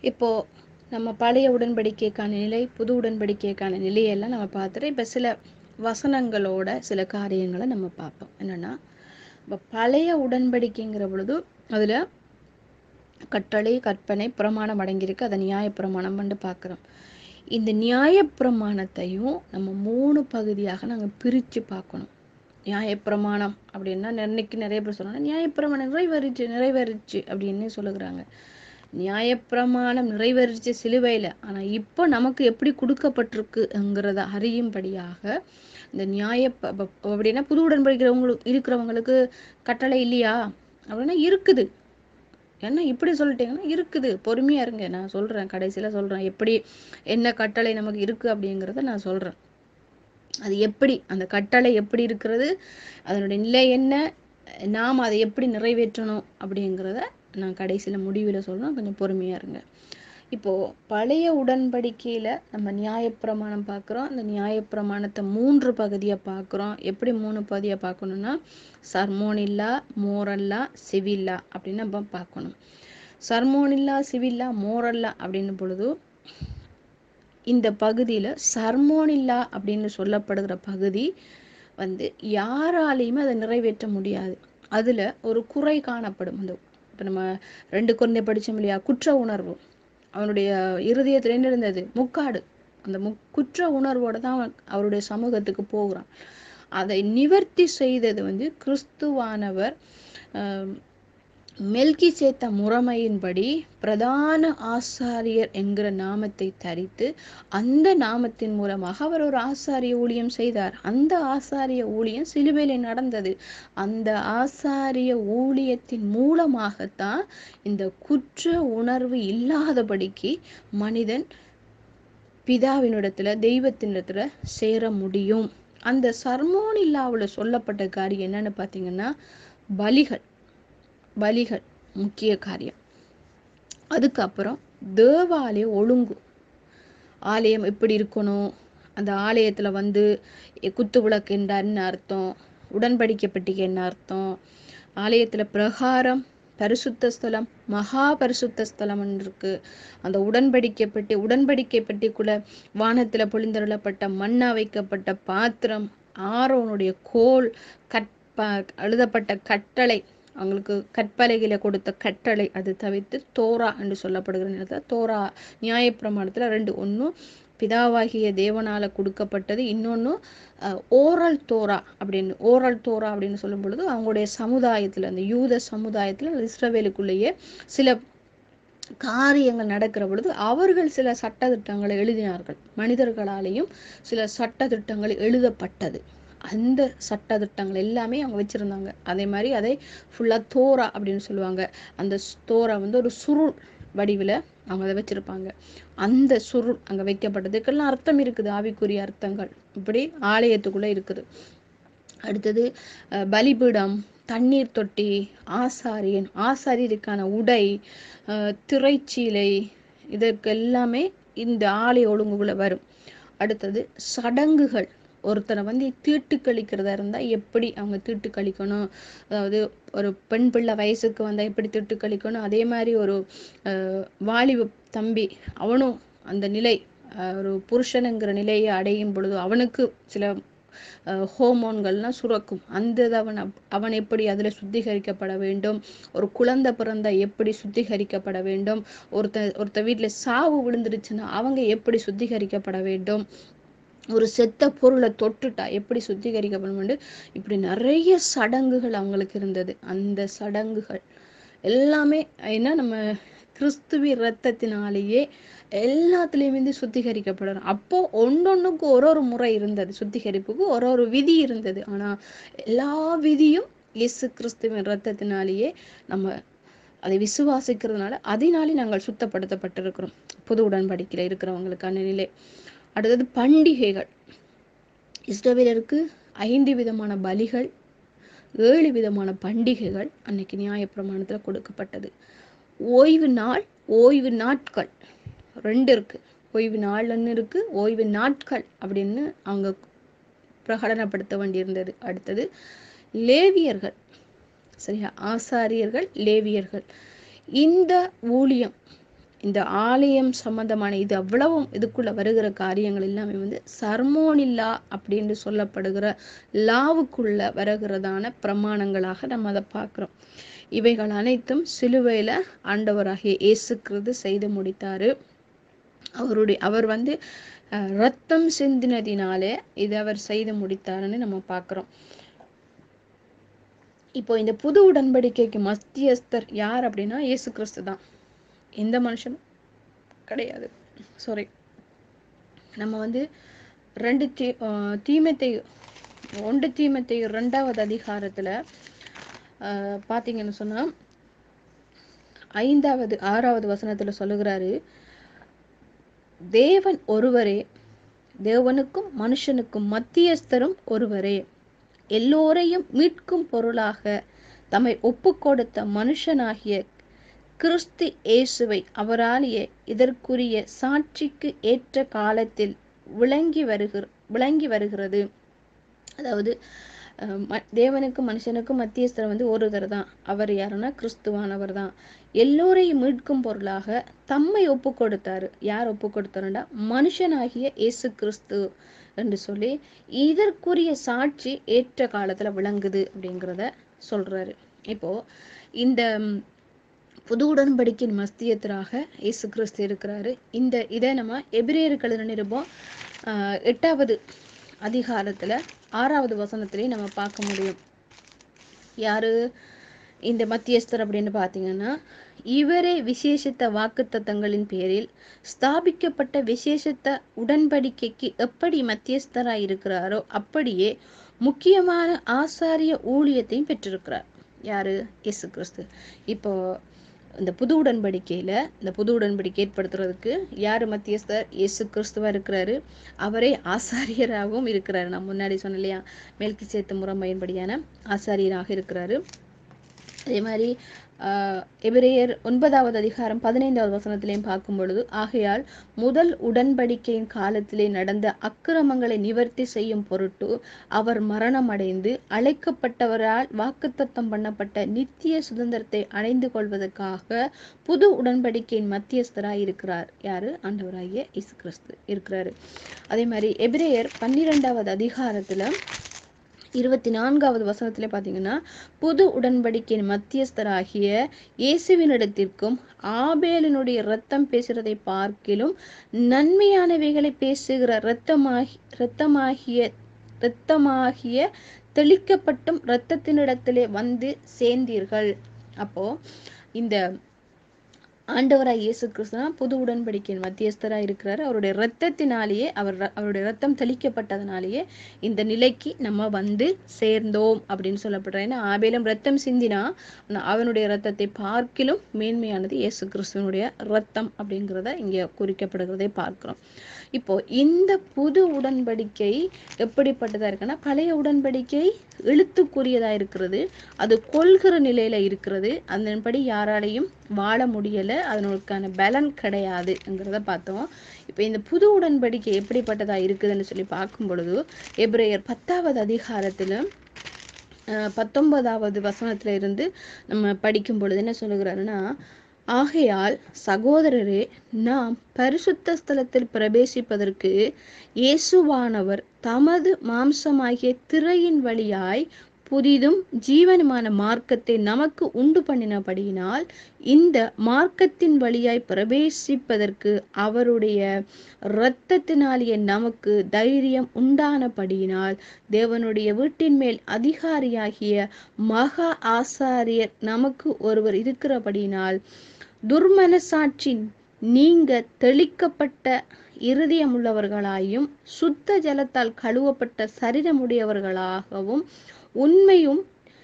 இப்போ நம்ம பழைய உடன்படிக்கைக்கான நிலை புது உடன்படிக்கைக்கான நிலையெல்லாம் நம்ம பார்த்துட்டு இப்போ சில வசனங்களோட சில காரியங்களை நம்ம பார்ப்போம் என்னன்னா இப்போ பழைய உடன்படிக்கைங்கிற பொழுது அதில் கட்டளை கற்பனை பிரமாணம் அடங்கியிருக்கு அதை நியாயப்பிரமாணம் வந்து பார்க்குறோம் இந்த நியாயப்பிரமாணத்தையும் நம்ம மூணு பகுதியாக நாங்கள் பிரித்து பார்க்கணும் நியாயப்பிரமாணம் அப்படின்னா இன்னைக்கு நிறைய பேர் சொல்றாங்க நியாயப்பிரமாணம் நிறைவேறிச்சு நிறைவேறிச்சு அப்படின்னு சொல்லுகிறாங்க நியாயப்பிரமாணம் நிறைவேறிச்சு சிலுவையில் ஆனால் இப்போ நமக்கு எப்படி கொடுக்கப்பட்டிருக்குங்கிறத அறியும்படியாக இந்த நியாய ப- ப- அப்படின்னா புது உடன்படிக்கிறவங்களுக்கு இருக்கிறவங்களுக்கு கட்டளை இல்லையா அப்படின்னா இருக்குது என்ன இப்படி சொல்லிட்டீங்கன்னா இருக்குது பொறுமையா இருங்க நான் சொல்றேன் கடைசியில சொல்றேன் எப்படி என்ன கட்டளை நமக்கு இருக்கு அப்படிங்கிறத நான் சொல்றேன் அது எப்படி அந்த கட்டளை எப்படி இருக்கிறது அதனுடைய நிலை என்ன நாம் அதை எப்படி நிறைவேற்றணும் அப்படிங்கிறத நான் கடைசியில முடிவுல சொல்றேன் கொஞ்சம் பொறுமையா இருங்க இப்போ பழைய உடன்படிக்கையில நம்ம நியாயப்பிரமாணம் பார்க்குறோம் அந்த நியாயப்பிரமாணத்தை மூன்று பகுதியா பார்க்குறோம் எப்படி மூணு பகுதியா பார்க்கணும்னா சர்மோனில்லா மோரல்லா சிவில்லா அப்படின்னு நம்ம பார்க்கணும் சர்மோனில்லா சிவில்லா மோரல்லா அப்படின்னு பொழுது இந்த பகுதியில சர்மோனில்லா அப்படின்னு சொல்லப்படுகிற பகுதி வந்து யாராலையுமே அதை நிறைவேற்ற முடியாது அதுல ஒரு குறை காணப்படும் அந்த இப்போ நம்ம ரெண்டு குழந்தை படிச்சோம் இல்லையா குற்ற உணர்வு அவனுடைய இருதயத்துல என்ன இருந்தது முக்காடு அந்த மு குற்ற உணர்வோட தான் அவன் அவருடைய சமூகத்துக்கு போகிறான் அதை நிவர்த்தி செய்தது வந்து கிறிஸ்துவானவர் ஆஹ், மெல்கி சேத்த முறைமையின்படி பிரதான ஆசாரியர் என்கிற நாமத்தை தரித்து அந்த நாமத்தின் மூலமாக அவர் ஒரு ஆசாரிய ஊழியம் செய்தார் அந்த ஆசாரிய ஊழியம் சிலுவையிலே நடந்தது அந்த ஆசாரிய ஊழியத்தின் மூலமாகத்தான் இந்த குற்ற உணர்வு இல்லாதபடிக்கு மனிதன் பிதாவினிடத்துல தெய்வத்தினிடத்துல சேர முடியும் அந்த சர்மோனில்லாவுல சொல்லப்பட்ட காரியம் என்னன்னு பார்த்தீங்கன்னா பலிகள் பலிகள் முக்கிய காரியம் அதுக்கப்புறம் தேவாலய ஒழுங்கு ஆலயம் எப்படி இருக்கணும் அந்த ஆலயத்துல வந்து எ- குத்து விளக்கு என்றால் என்ன அர்த்தம் உடன்படிக்கை பெட்டிக்கு என்ன அர்த்தம் ஆலயத்துல பிரகாரம் பரிசுத்த ஸ்தலம் மகா பரிசுத்த ஸ்தலம் இருக்கு அந்த உடன்படிக்கை பெட்டி உடன்படிக்கை பெட்டிக்குள்ள வானத்துல பொழிந்தருளப்பட்ட மண்ணா வைக்கப்பட்ட பாத்திரம் ஆரோனுடைய கோல் கற்ப எழுதப்பட்ட கட்டளை அவங்களுக்கு கற்பலகையில கொடுத்த கட்டளை அது தவிர்த்து தோரா என்று சொல்லப்படுகிற நேரத்தில் தோரா நியாயப்பிரமாணத்துல ரெண்டு ஒன்றும் பிதாவாகிய தேவனால கொடுக்கப்பட்டது இன்னொன்று ஓரல் தோரா அப்படின்னு ஓரல் தோரா அப்படின்னு சொல்லும் பொழுது அவங்களுடைய சமுதாயத்துல அந்த யூத சமுதாயத்துல இஸ்ரவேலுக்குள்ளேயே சில காரியங்கள் நடக்கிற பொழுது அவர்கள் சில சட்டதிட்டங்களை எழுதினார்கள் மனிதர்களாலேயும் சில சட்டதிட்டங்கள் எழுதப்பட்டது அந்த சட்டதிட்டங்கள் எல்லாமே அவங்க வச்சிருந்தாங்க அதே மாதிரி அதை ஃபுல்லா தோரா அப்படின்னு சொல்லுவாங்க அந்த ஸ்- தோரா வந்து ஒரு சுருள் வடிவில் அவங்க அதை வச்சிருப்பாங்க அந்த சுருள் அங்க வைக்கப்பட்டதுக்கெல்லாம் அர்த்தம் இருக்குது ஆவிக்குரிய அர்த்தங்கள் இப்படி ஆலயத்துக்குள்ள இருக்குது அடுத்தது அஹ், பலிபீடம் தண்ணீர் தொட்டி ஆசாரியன் ஆசாரியருக்கான உடை அஹ், திரைச்சீலை இதற்கு எல்லாமே இந்த ஆலய ஒழுங்குக்குள்ள வரும் அடுத்தது சடங்குகள் ஒருத்தரை வந்து தீட்டு கழிக்கிறதா இருந்தா எப்படி அவங்க தீட்டு கழிக்கணும் அதாவது ஒரு பெண் பிள்ளை வயசுக்கு வந்தா எப்படி தீட்டு கழிக்கணும் அதே மாதிரி ஒரு அஹ், வாலிப தம்பி அவனும் அந்த நிலை அஹ், ஒரு புருஷனுங்கிற நிலையை அடையும் பொழுது அவனுக்கு சில அஹ், ஹோமோன்கள்லாம் சுரக்கும் அந்த இது அவன் அப்- அவன் எப்படி அதுல சுத்திகரிக்கப்பட வேண்டும் ஒரு குழந்தை பிறந்தா எப்படி சுத்திகரிக்கப்பட வேண்டும் ஒருத்த ஒருத்த வீட்டுல சாவு விழுந்துருச்சுன்னா அவங்க எப்படி சுத்திகரிக்கப்பட வேண்டும் ஒரு செத்த பொருளை தொட்டுட்டா எப்படி சுத்திகரிக்கப்பட வேண்டும் இப்படி நிறைய சடங்குகள் அவங்களுக்கு இருந்தது அந்த சடங்குகள் எல்லாமே என்ன நம்ம கிறிஸ்துவின் இரத்தத்தினாலேயே எல்லாத்துலேயுமே வந்து சுத்திகரிக்கப்படணும் அப்போ ஒன்னொன்னுக்கு ஒரு ஒரு முறை இருந்தது சுத்திகரிப்புக்கு ஒரு ஒரு விதி இருந்தது ஆனா எல்லா விதியும் இயேசு கிறிஸ்துவின் இரத்தத்தினாலேயே நம்ம அதை விசுவாசிக்கிறதுனால அதனாலே நாங்கள் சுத்தப்படுத்தப்பட்டிருக்கிறோம் புது உடன்படிக்கையில இருக்கிறவங்களுக்கான நிலை அடுத்தது பண்டிகைகள் இஸ்ரவேலருக்கு ஐந்து விதமான பலிகள் ஏழு விதமான பண்டிகைகள் அன்னைக்கு நியாயப்பிரமாணத்துல கொடுக்கப்பட்டது ஓய்வு நாள் ஓய்வு நாட்கள் ரெண்டு இருக்கு ஓய்வு நாள்னு இருக்கு ஓய்வு நாட்கள் அப்படின்னு அவங்க பிரகடனப்படுத்த வேண்டியிருந்தது அடுத்தது லேவியர்கள் சரியா ஆசாரியர்கள் லேவியர்கள் இந்த ஊழியம் இந்த ஆலயம் சம்பந்தமான இது அவ்வளவும் இதுக்குள்ள வருகிற காரியங்கள் எல்லாமே வந்து சர்மோனில்லா அப்படின்னு சொல்லப்படுகிற லாவுக்குள்ள வருகிறதான பிரமாணங்களாக நம்ம அதை பார்க்கிறோம் இவைகள் அனைத்தும் சிலுவையில ஆண்டவராகிய இயேசு கிறிஸ்து செய்து முடித்தாரு அவருடைய அவர் வந்து அஹ், ரத்தம் சிந்தினதினாலே இதை அவர் செய்து முடித்தாருன்னு நம்ம பார்க்கிறோம் இப்போ இந்த புது உடன்படிக்கைக்கு மத்தியஸ்தர் யார் அப்படின்னா இயேசு கிறிஸ்து தான் எந்த மனுஷனும் கிடையாது சாரி நம்ம வந்து ரெண்டு தீ ஆஹ் தீமத்தை ஒன்று தீமத்தை ரெண்டாவது அதிகாரத்துல ஆஹ் பாத்தீங்கன்னு சொன்னா ஐந்தாவது ஆறாவது வசனத்துல சொல்லுகிறாரு தேவன் ஒருவரே தேவனுக்கும் மனுஷனுக்கும் மத்தியஸ்தரும் ஒருவரே எல்லோரையும் மீட்கும் பொருளாக தம்மை ஒப்புக்கொடுத்த மனுஷனாகிய கிறிஸ்து இயேசுவை அவராலேயே இதற்குரிய சாட்சிக்கு ஏற்ற காலத்தில் விளங்கி வருகிற விளங்கி வருகிறது அதாவது அஹ், ம- தேவனுக்கும் மனுஷனுக்கும் மத்தியஸ்தர் வந்து ஒருவர் தான் அவர் யாருன்னா கிறிஸ்துவானவர் தான் எல்லோரையும் மீட்கும் பொருளாக தம்மை ஒப்பு கொடுத்தாரு யார் ஒப்பு கொடுத்தாருன்னா மனுஷனாகிய இயேசு கிறிஸ்து என்று சொல்லி இதற்குரிய சாட்சி ஏற்ற காலத்துல விளங்குது அப்படிங்கிறத சொல்றாரு இப்போ இந்த ம், புது உடன்படிக்கையின் மஸ்தியத்திராக இயேசு கிறிஸ்து இருக்கிறாரு இந்த இதை நம்ம எபிரேயர்கள் நிருபம் ஆஹ், எட்டாவது அதிகாரத்துல ஆறாவது வசனத்திலையும் நம்ம பார்க்க முடியும் யாரு இந்த மத்தியஸ்தர் அப்படின்னு பார்த்தீங்கன்னா இவரே விசேஷித்த வாக்குத்தத்தங்களின் பேரில் ஸ்தாபிக்கப்பட்ட விசேஷித்த உடன்படிக்கைக்கு எப்படி மத்தியஸ்தராய் இருக்கிறாரோ அப்படியே முக்கியமான ஆசாரிய ஊழியத்தையும் பெற்றிருக்கிறார் யாரு இயேசு கிறிஸ்து இப்போ இந்த புது உடன்படிக்கையில இந்த புது உடன்படிக்கை ஏற்படுத்துறதுக்கு யாரு மத்தியஸ்தர் இயேசு கிறிஸ்துவா இருக்கிறாரு அவரே ஆசாரியராகவும் இருக்கிறாரு நான் முன்னாடி சொன்னேன் இல்லையா மேல்கி சேர்த்து முறைமையின்படியான ஆசாரியராக இருக்கிறாரு அதே மாதிரி ஆஹ், எபிரேயர் ஒன்பதாவது அதிகாரம் பதினைந்தாவது வசனத்திலையும் பார்க்கும் பொழுது ஆகையால் முதல் உடன்படிக்கையின் காலத்திலே நடந்த அக்கிரமங்களை நிவர்த்தி செய்யும் பொருட்டு அவர் மரணம் அடைந்து அழைக்கப்பட்டவரால் வாக்குத்தத்தம் பண்ணப்பட்ட நித்திய சுதந்திரத்தை அடைந்து கொள்வதற்காக புது உடன்படிக்கையின் மத்தியஸ்தராய் இருக்கிறார் யாரு ஆண்டவராகிய இயேசு கிறிஸ்து இருக்கிறாரு அதே மாதிரி எபிரேயர் பன்னிரெண்டாவது அதிகாரத்துல இருபத்தி நான்காவது வசனத்திலே பார்த்தீங்கன்னா புது உடன்படிக்கையின் மத்தியஸ்தராகிய இயேசுவினிடத்திற்கும் ஆபேலினுடைய இரத்தம் பேசுறதை பார்க்கிலும் நன்மையானவைகளை பேசுகிற இரத்தமாகி இரத்தமாகிய இரத்தமாகிய தெளிக்கப்பட்டும் இரத்தத்தினிடத்திலே வந்து சேர்ந்தீர்கள் அப்போ இந்த ஆண்டவராய் இயேசு கிறிஸ்து தான் புது உடன்படிக்கையின் மத்தியஸ்தராக இருக்கிறாரு அவருடைய இரத்தத்தினாலேயே அவர் ர- அவருடைய ரத்தம் தெளிக்கப்பட்டதுனாலேயே இந்த நிலைக்கு நம்ம வந்து சேர்ந்தோம் அப்படின்னு சொல்லப்படுறோம் ஏன்னா ஆபேலும் ரத்தம் சிந்தினா ஆனா அவனுடைய ரத்தத்தை பார்க்கிலும் மேன்மையானது இயேசு கிறிஸ்துவனுடைய ரத்தம் அப்படிங்கிறத இங்க குறிக்கப்படுகிறதை பார்க்கிறோம் இப்போ இந்த புது உடன்படிக்கை எப்படிப்பட்டதா இருக்குன்னா பழைய உடன்படிக்கை எழுத்துக்குரியதா இருக்கிறது அது கொள்கிற நிலையில இருக்கிறது அதன்படி யாராலையும் வாழ முடியல அதனுக்கான பலன் கிடையாதுங்கிறத பார்த்தோம் இப்போ இந்த புது உடன்படிக்கை எப்படிப்பட்டதா இருக்குதுன்னு சொல்லி பார்க்கும் பொழுது எபிரேயர் பத்தாவது அதிகாரத்துல அஹ், பத்தொன்பதாவது வசனத்துல இருந்து நம்ம படிக்கும் பொழுது என்ன சொல்லுகிறாருன்னா ஆகையால் சகோதரரே நாம் பரிசுத்த ஸ்தலத்தில் பிரவேசிப்பதற்கு இயேசுவானவர் தமது மாம்சமாகிய திரையின் வழியாய் புதிதும் ஜீவனுமான மார்க்கத்தை நமக்கு உண்டு பண்ணினபடியினால் இந்த மார்க்கத்தின் வழியாய் பிரவேசிப்பதற்கு அவருடைய இரத்தத்தினாலேயே நமக்கு தைரியம் உண்டானபடியினால் தேவனுடைய வீட்டின் மேல் அதிகாரியாகிய மகா ஆசாரியர் நமக்கு ஒருவர் இருக்கிறபடியினால் துர்மனசாட்சி நீங்க தெளிக்கப்பட்ட இருதயமுள்ளவர்களாயும் சுத்த ஜலத்தால் கழுவப்பட்ட சரீரமுடையவர்களாகவும் உண்மையும்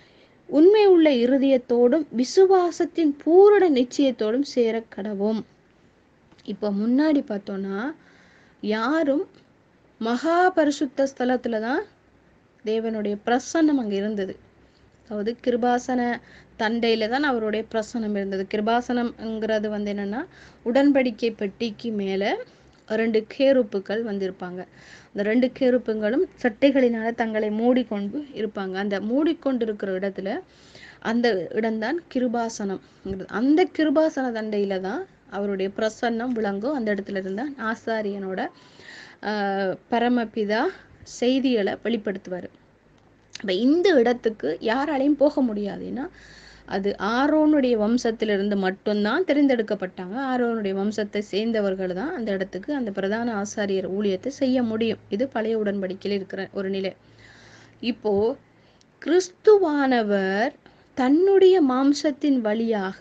உண்மை உள்ள இருதயத்தோடும் விசுவாசத்தின் பூரண நிச்சயத்தோடும் சேர கடவும் இப்போ முன்னாடி பார்த்தோம்னா யாரும் மகா பரிசுத்த ஸ்தலத்துல தான் தேவனுடைய பிரசன்னம் அங்க இருந்தது அதாவது கிருபாசன தண்டையில தான் அவருடைய பிரசனம் இருந்தது கிருபாசனம்ங்கிறது வந்து என்னன்னா உடன்படிக்கை பெட்டிக்கு மேல ரெண்டு கேருப்புகள் வந்திருப்பாங்க அந்த ரெண்டு கேருப்புங்களும் சட்டைகளினால தங்களை மூடிக்கொண்டு இருப்பாங்க அந்த மூடிக்கொண்டு இருக்கிற இடத்துல அந்த இடம்தான் கிருபாசனம் அந்த கிருபாசன தண்டையில தான் அவருடைய பிரசன்னம் விளங்கும் அந்த இடத்துல இருந்தா ஆசாரியனோட ஆஹ் பரமபிதா செய்திகளை வெளிப்படுத்துவார் அப்ப இந்த இடத்துக்கு யாராலையும் போக முடியாது ஏன்னா அது ஆரோனுடைய வம்சத்திலிருந்து மட்டும்தான் தெரிந்தெடுக்கப்பட்டாங்க ஆரோனுடைய வம்சத்தை சேர்ந்தவர்கள் தான் அந்த இடத்துக்கு அந்த பிரதான ஆசாரியர் ஊழியத்தை செய்ய முடியும் இது பழைய உடன்படிக்கையில் இருக்கிற ஒரு நிலை இப்போ கிறிஸ்துவானவர் தன்னுடைய மாம்சத்தின் வழியாக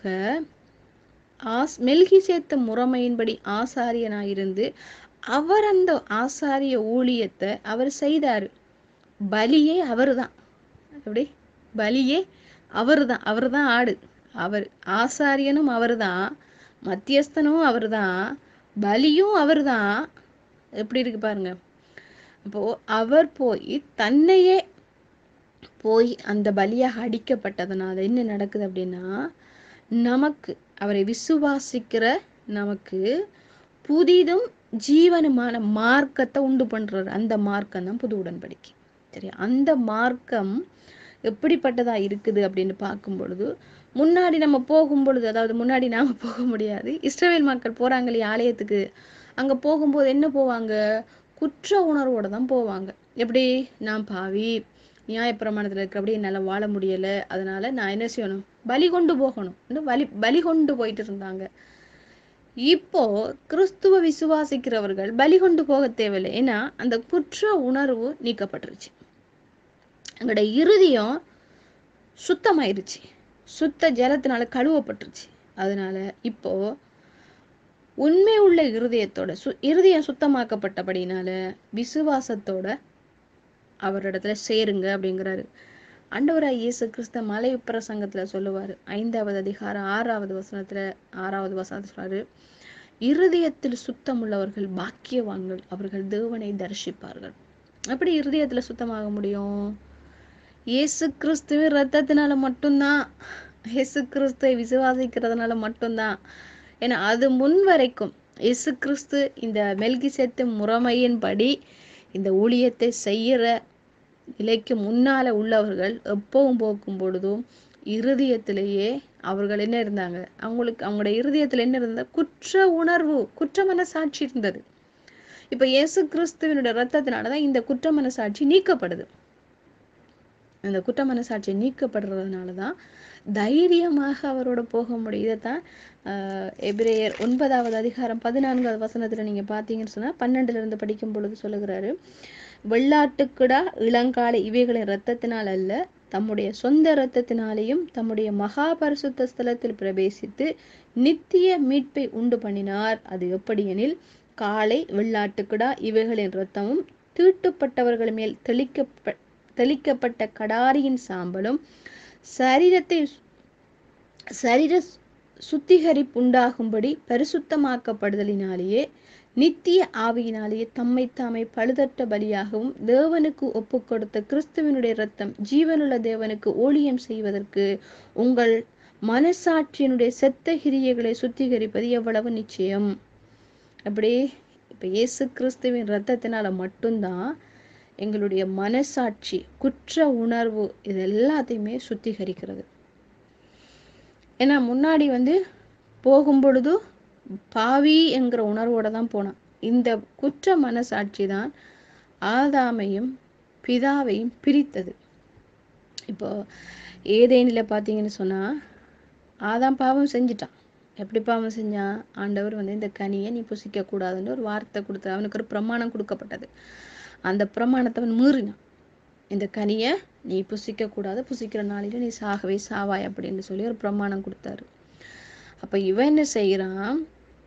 ஆஸ் மெல்கிசேத்த முறைமையின்படி ஆசாரியனாயிருந்து அவர் அந்த ஆசாரிய ஊழியத்தை அவர் செய்தாரு பலியே அவர்தான் எப்படி பலியே அவர்தான் அவர்தான் ஆடு அவர் ஆசாரியனும் அவர்தான் மத்தியஸ்தனும் அவர்தான் பலியும் அவர்தான் எப்படி இருக்கு பாருங்க அப்போ அவர் போய் தன்னையே போய் அந்த பலியாக அடிக்கப்பட்டதுனால என்ன நடக்குது அப்படின்னா நமக்கு அவரை விசுவாசிக்கிற நமக்கு புதிதும் ஜீவனுமான மார்க்கத்தை உண்டு பண்றாரு அந்த மார்க்கம் தான் புது உடன்படிக்கை சரி அந்த மார்க்கம் எப்படிப்பட்டதா இருக்குது அப்படின்னு பார்க்கும் பொழுது முன்னாடி நம்ம போகும் பொழுது அதாவது முன்னாடி நாம போக முடியாது இஸ்ரவேல் மக்கள் போறாங்க இல்லையா ஆலயத்துக்கு அங்க போகும்போது என்ன போவாங்க குற்ற உணர்வோட தான் போவாங்க எப்படி நான் பாவி நியாயப்பிரமாணத்துல இருக்கிறபடி என்னால வாழ முடியல அதனால நான் என்ன செய்யணும் பலி கொண்டு போகணும் இன்னும் பலி பலி கொண்டு போயிட்டு இருந்தாங்க இப்போ கிறிஸ்துவ விசுவாசிக்கிறவர்கள் பலி கொண்டு போக தேவையில்லை ஏன்னா அந்த குற்ற உணர்வு நீக்கப்பட்டுருச்சு எங்களோட இருதயம் சுத்தமாயிருச்சு சுத்த ஜலத்தினால கழுவப்பட்டுருச்சு அதனால இப்போ உண்மை உள்ள இருதயத்தோட சு இருதயம் சுத்தமாக்கப்பட்டபடினால விசுவாசத்தோட அவரிடத்துல சேருங்க அப்படிங்கிறாரு ஆண்டவராய் இயேசு கிறிஸ்த மலை பிரசங்கத்துல சொல்லுவாரு ஐந்தாவது அதிகாரம் ஆறாவது வசனத்துல ஆறாவது வசனத்துல சொல்றாரு இருதயத்தில் சுத்தமுள்ளவர்கள் பாக்கியவான்கள் அவர்கள் தேவனை தரிசிப்பார்கள் எப்படி இருதயத்துல சுத்தமாக முடியும் இயேசு கிறிஸ்துவின் ரத்தத்தினால மட்டும்தான் இயேசு கிறிஸ்துவை விசுவாசிக்கிறதுனால மட்டும்தான் ஏன்னா அது முன் வரைக்கும் இயேசு கிறிஸ்து இந்த மெல்கிசேத்து முறைமையின்படி இந்த ஊழியத்தை செய்யற நிலைக்கு முன்னால உள்ளவர்கள் எப்பவும் போக்கும் பொழுதும் இருதயத்திலேயே அவர்கள் என்ன இருந்தாங்க அவங்களுக்கு அவங்களோட இருதயத்துல என்ன இருந்தது குற்ற உணர்வு குற்ற மனசாட்சி இருந்தது இப்ப இயேசு கிறிஸ்துவனுடைய ரத்தத்தினாலதான் இந்த குற்ற மனசாட்சி நீக்கப்படுது அந்த குற்ற மனசாட்சி நீக்கப்படுறதுனாலதான் தைரியமாக அவரோட போக முடியும் இதைத்தான் ஆஹ் எபிரேயர் ஒன்பதாவது அதிகாரம் பதினான்காவது வசனத்துல நீங்க பாத்தீங்கன்னு சொன்னா பன்னெண்டுல இருந்து படிக்கும் பொழுது சொல்லுகிறாரு வெள்ளாட்டுக்கிடா இளங்காலை இவைகளின் இரத்தத்தினால் அல்ல தம்முடைய சொந்த இரத்தத்தினாலேயும் தம்முடைய மகா பரிசுத்த ஸ்தலத்தில் பிரவேசித்து நித்திய மீட்பை உண்டு பண்ணினார் அது எப்படியெனில் காளை வெள்ளாட்டுக்கிடா இவைகளின் இரத்தமும் தீட்டுப்பட்டவர்கள் மேல் தெளிக்கப்ப தெளிக்கப்பட்ட கடாரியின் சாம்பலும் சரீரத்தை சரீர சுத்திகரிப்புண்டாகும்படி பரிசுத்தமாக்கப்படுதலினாலேயே நித்திய ஆவியினாலேயே தம்மை தாமை பழுதற்ற பலியாகவும் தேவனுக்கு ஒப்பு கொடுத்த கிறிஸ்துவனுடைய ரத்தம் ஜீவனுள்ள தேவனுக்கு ஊழியம் செய்வதற்கு உங்கள் மனசாட்சியினுடைய செத்த கிரியைகளை சுத்திகரிப்பது எவ்வளவு நிச்சயம் அப்படி இப்ப இயேசு கிறிஸ்துவின் ரத்தத்தினால மட்டும்தான் எங்களுடைய மனசாட்சி குற்ற உணர்வு இது எல்லாத்தையுமே சுத்திகரிக்கிறது ஏன்னா முன்னாடி வந்து போகும் பொழுது பாவி என்கிற உணர்வோட தான் போனான் இந்த குற்ற மனசாட்சி தான் ஆதாமையும் பிதாவையும் பிரித்தது இப்போ ஏதேனில் பார்த்தீங்கன்னு சொன்னா ஆதாம் பாவம் செஞ்சிட்டான் எப்படி பாவம் செஞ்சான் ஆண்டவர் வந்து இந்த கனியை நீ புசிக்க கூடாதுன்னு ஒரு வார்த்தை கொடுத்த அவனுக்கு ஒரு பிரமாணம் கொடுக்கப்பட்டது அந்த பிரமாணத்தை அவன் மீறினான் இந்த கனியை நீ புசிக்க கூடாது புசிக்கிற நாளில நீ சாகவே சாவாய் அப்படின்னு சொல்லி ஒரு பிரமாணம் கொடுத்தாரு அப்ப இவன் என்ன செய்யறான்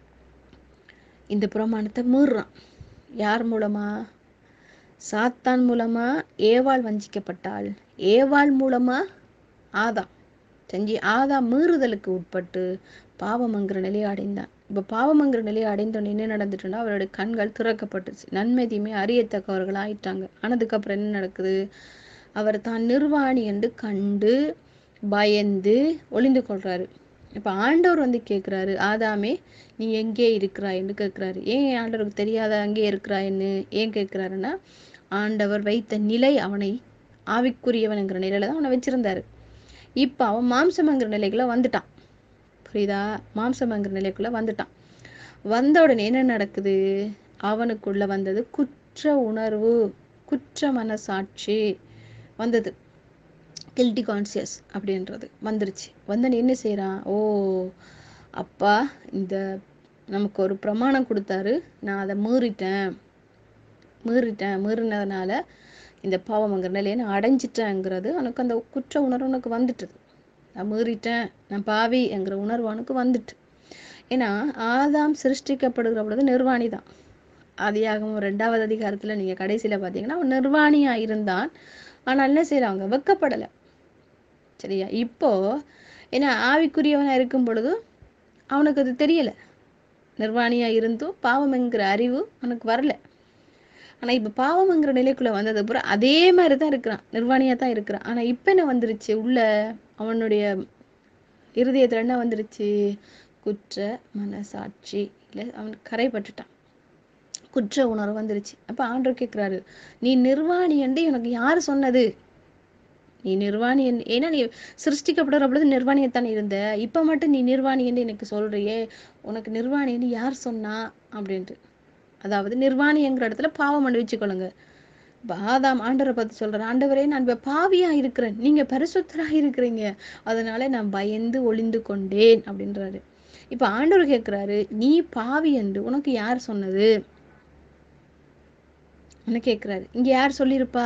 இந்த பிரமாணத்தை மீறுறான் யார் மூலமா சாத்தான் மூலமா ஏவாள் வஞ்சிக்கப்பட்டாள் ஏவாள் மூலமா ஆதாம் செஞ்சு ஆதாம் மீறுதலுக்கு உட்பட்டு பாவமங்கிற நிலையை அடைந்தான் இப்ப பாவமங்கிற நிலையை அடைந்தோன்னு என்ன நடந்துட்டுன்னா அவருடைய கண்கள் திறக்கப்பட்டுச்சு நன்மை தீமை அறியத்தக்கவர்கள் ஆயிட்டாங்க ஆனதுக்கு அப்புறம் என்ன நடக்குது அவர் தான் நிர்வாணி என்று கண்டு பயந்து ஒளிந்து கொள்றாரு இப்ப ஆண்டவர் வந்து கேக்குறாரு ஆதாமே நீ எங்கே இருக்கிறாய்ன்னு கேக்குறாரு ஏன் ஆண்டவருக்கு தெரியாத அங்கே இருக்கிறாய்ன்னு ஏன் கேக்குறாருன்னா ஆண்டவர் வைத்த நிலை அவனை ஆவிக்குரியவனுங்கிற நிலையில தான் அவனை வச்சிருந்தாரு இப்ப அவன் மாம்சமங்கிற நிலைக்குள்ள வந்துட்டான் புரியுதா மாம்சமங்கிற நிலைக்குள்ள வந்துட்டான் வந்த உடனே என்ன நடக்குது அவனுக்குள்ள வந்தது குற்ற உணர்வு குற்ற மனசாட்சி வந்தது கில்ட்டி கான்சியஸ் அப்படின்றது வந்துருச்சு வந்தோடனே என்ன செய்கிறான் ஓ அப்பா இந்த நமக்கு ஒரு பிரமாணம் கொடுத்தாரு நான் அதை மீறிட்டேன் மீறிட்டேன் மீறினதுனால இந்த பாவம்ங்கிற நிலையை நான் அடைஞ்சிட்டேங்கிறது அவனுக்கு அந்த குற்ற உணர்வு உனக்கு வந்துட்டுது நான் மீறிட்டேன் நான் பாவி என்கிற உணர்வு அவனுக்கு வந்துட்டு ஏன்னா ஆதாம் சிருஷ்டிக்கப்படுகிற பொழுது நிர்வாணி தான் ஆதியாகமம் ரெண்டாவது அதிகாரத்துல நீங்க கடைசியில பாத்தீங்கன்னா அவன் நிர்வாணியா இருந்தான் ஆனால் என்ன செய்யறாங்க வெக்கப்படலை சரியா இப்போ ஏன்னா ஆவிக்குரியவனா இருக்கும் பொழுது அவனுக்கு அது தெரியல நிர்வாணியா இருந்தும் பாவம் என்கிற அறிவு அவனுக்கு வரல ஆனா இப்ப பாவம்ங்கிற நிலைக்குள்ள வந்தது அப்புறம் அதே மாதிரி தான் இருக்கிறான் நிர்வாணியா தான் இருக்கிறான் ஆனா இப்ப என்ன வந்துருச்சு உள்ள அவனுடைய இருதயத்துல என்ன வந்துருச்சு குற்ற மனசாட்சி இல்ல அவன் கரைப்பட்டுட்டான் குற்ற உணர்வு வந்துருச்சு அப்ப ஆண்டவர் கேக்குறாரு நீ நிர்வாணி என்று எனக்கு யாரு சொன்னது நீ நிர்வாணி என்று- ஏன்னா நீ சிருஷ்டிக்கப்படுற பொழுது நிர்வாணியத்தானே இருந்த இப்ப மட்டும் நீ நிர்வாணி என்று எனக்கு சொல்றியே உனக்கு நிர்வாணி என்று யார் சொன்னா அப்படின்ட்டு அதாவது நிர்வாணிங்கிற இடத்துல பாவம் அனுபவிச்சுக்கொள்ளுங்க இப்ப ஆதாம் ஆண்டவரை பார்த்து சொல்றேன் ஆண்டவரே நான் இப்ப பாவியா இருக்கிறேன் நீங்க பரிசுத்தரா இருக்கிறீங்க அதனால நான் பயந்து ஒளிந்து கொண்டேன் அப்படின்றாரு இப்ப ஆண்டவர் கேக்குறாரு நீ பாவி என்று உனக்கு யார் சொன்னது என்ன கேக்குறாரு இங்க யார் சொல்லியிருப்பா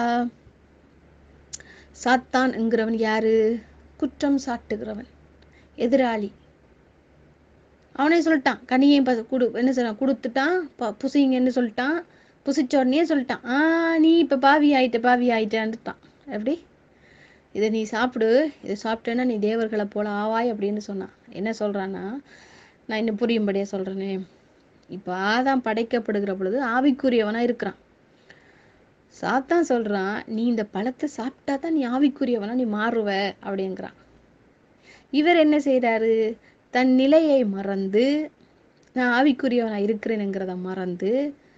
சாத்தான் என்கிறவன் யாரு குற்றம் சாட்டுகிறவன் எதிராளி அவனே சொல்லிட்டான் கனியையும் ப- குடு என்ன சொல்றான் கொடுத்துட்டான் ப- புசிங்கன்னு சொல்லிட்டான் புசிச்ச உடனே சொல்லிட்டான் ஆ நீ இப்ப பாவி ஆயிட்ட பாவி ஆயிட்டான்ட்டான் எப்படி இதை நீ சாப்பிடு இதை சாப்பிட்டேன்னா நீ தேவர்களை போல ஆவாய் அப்படின்னு சொன்னான் என்ன சொல்றான்னா நான் இன்னும் புரியும்படியா சொல்றேனே இப்ப ஆதாம் படைக்கப்படுகிற பொழுது ஆவிக்குரியவனா இருக்கிறான் சாத்தான் சொல்றான் நீ இந்த பழத்தை சாப்பிட்டா தான் நீ ஆவிக்குரியவனா நீ மாறுவ அப்படிங்கிறான் இவர் என்ன செய்றாரு தன் நிலையை மறந்து நான் ஆவிக்குரியவனா இருக்கிறேனுங்கிறத மறந்து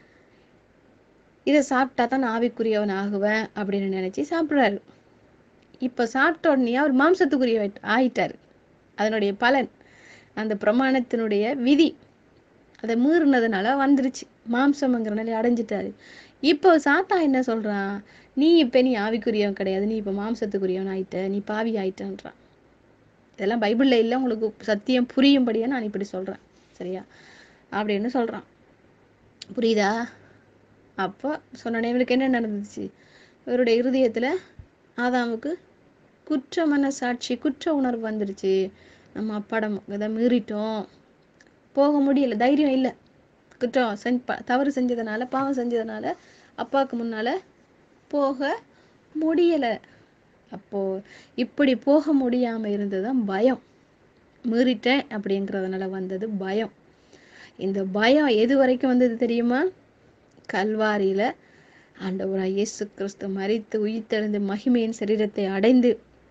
இதை சாப்பிட்டா தான் நான் ஆவிக்குரியவன் ஆகுவேன் அப்படின்னு நினைச்சு சாப்பிடுறாரு இப்ப சாப்பிட்ட உடனே அவர் மாம்சத்துக்குரிய ஆயிட்டாரு அதனுடைய பலன் அந்த பிரமாணத்தினுடைய விதி அதை மீறினதுனால வந்துருச்சு மாம்சம்ங்கிற நிலை அடைஞ்சிட்டாரு இப்போ சாத்தா என்ன சொல்றான் நீ இப்ப நீ ஆவிக்குரியவன் கிடையாது நீ இப்ப மாம்சத்துக்குரியவன் ஆயிட்ட நீ பாவி ஆயிட்டன்றான் இதெல்லாம் பைபிள்ல இல்ல உங்களுக்கு சத்தியம் புரியும்படியா நான் இப்படி சொல்றேன் சரியா அப்படின்னு சொல்றான் புரியுதா அப்போ சொன்னோடனே இவருக்கு என்ன நடந்துச்சு இவருடைய இருதயத்துல ஆதாமுக்கு குற்ற மனசாட்சி குற்ற உணர்வு வந்துருச்சு நம்ம அப்பாடம் இதை மீறிட்டோம் போக முடியல தைரியம் இல்லை குற்றம் செஞ் ப- தவறு செஞ்சதுனால பாவம் செஞ்சதுனால அப்பாவுக்கு முன்னால போக முடியல அப்போ இப்படி போக முடியாம இருந்ததுதான் பயம் மீறிட்டேன் அப்படிங்கிறதுனால வந்தது பயம் இந்த பயம் எது வரைக்கும் வந்தது தெரியுமா கல்வாரியில ஆண்டவராய் இயேசு கிறிஸ்து மரித்து உயிர்த்தெழுந்து மகிமையின் சரீரத்தை அடைந்து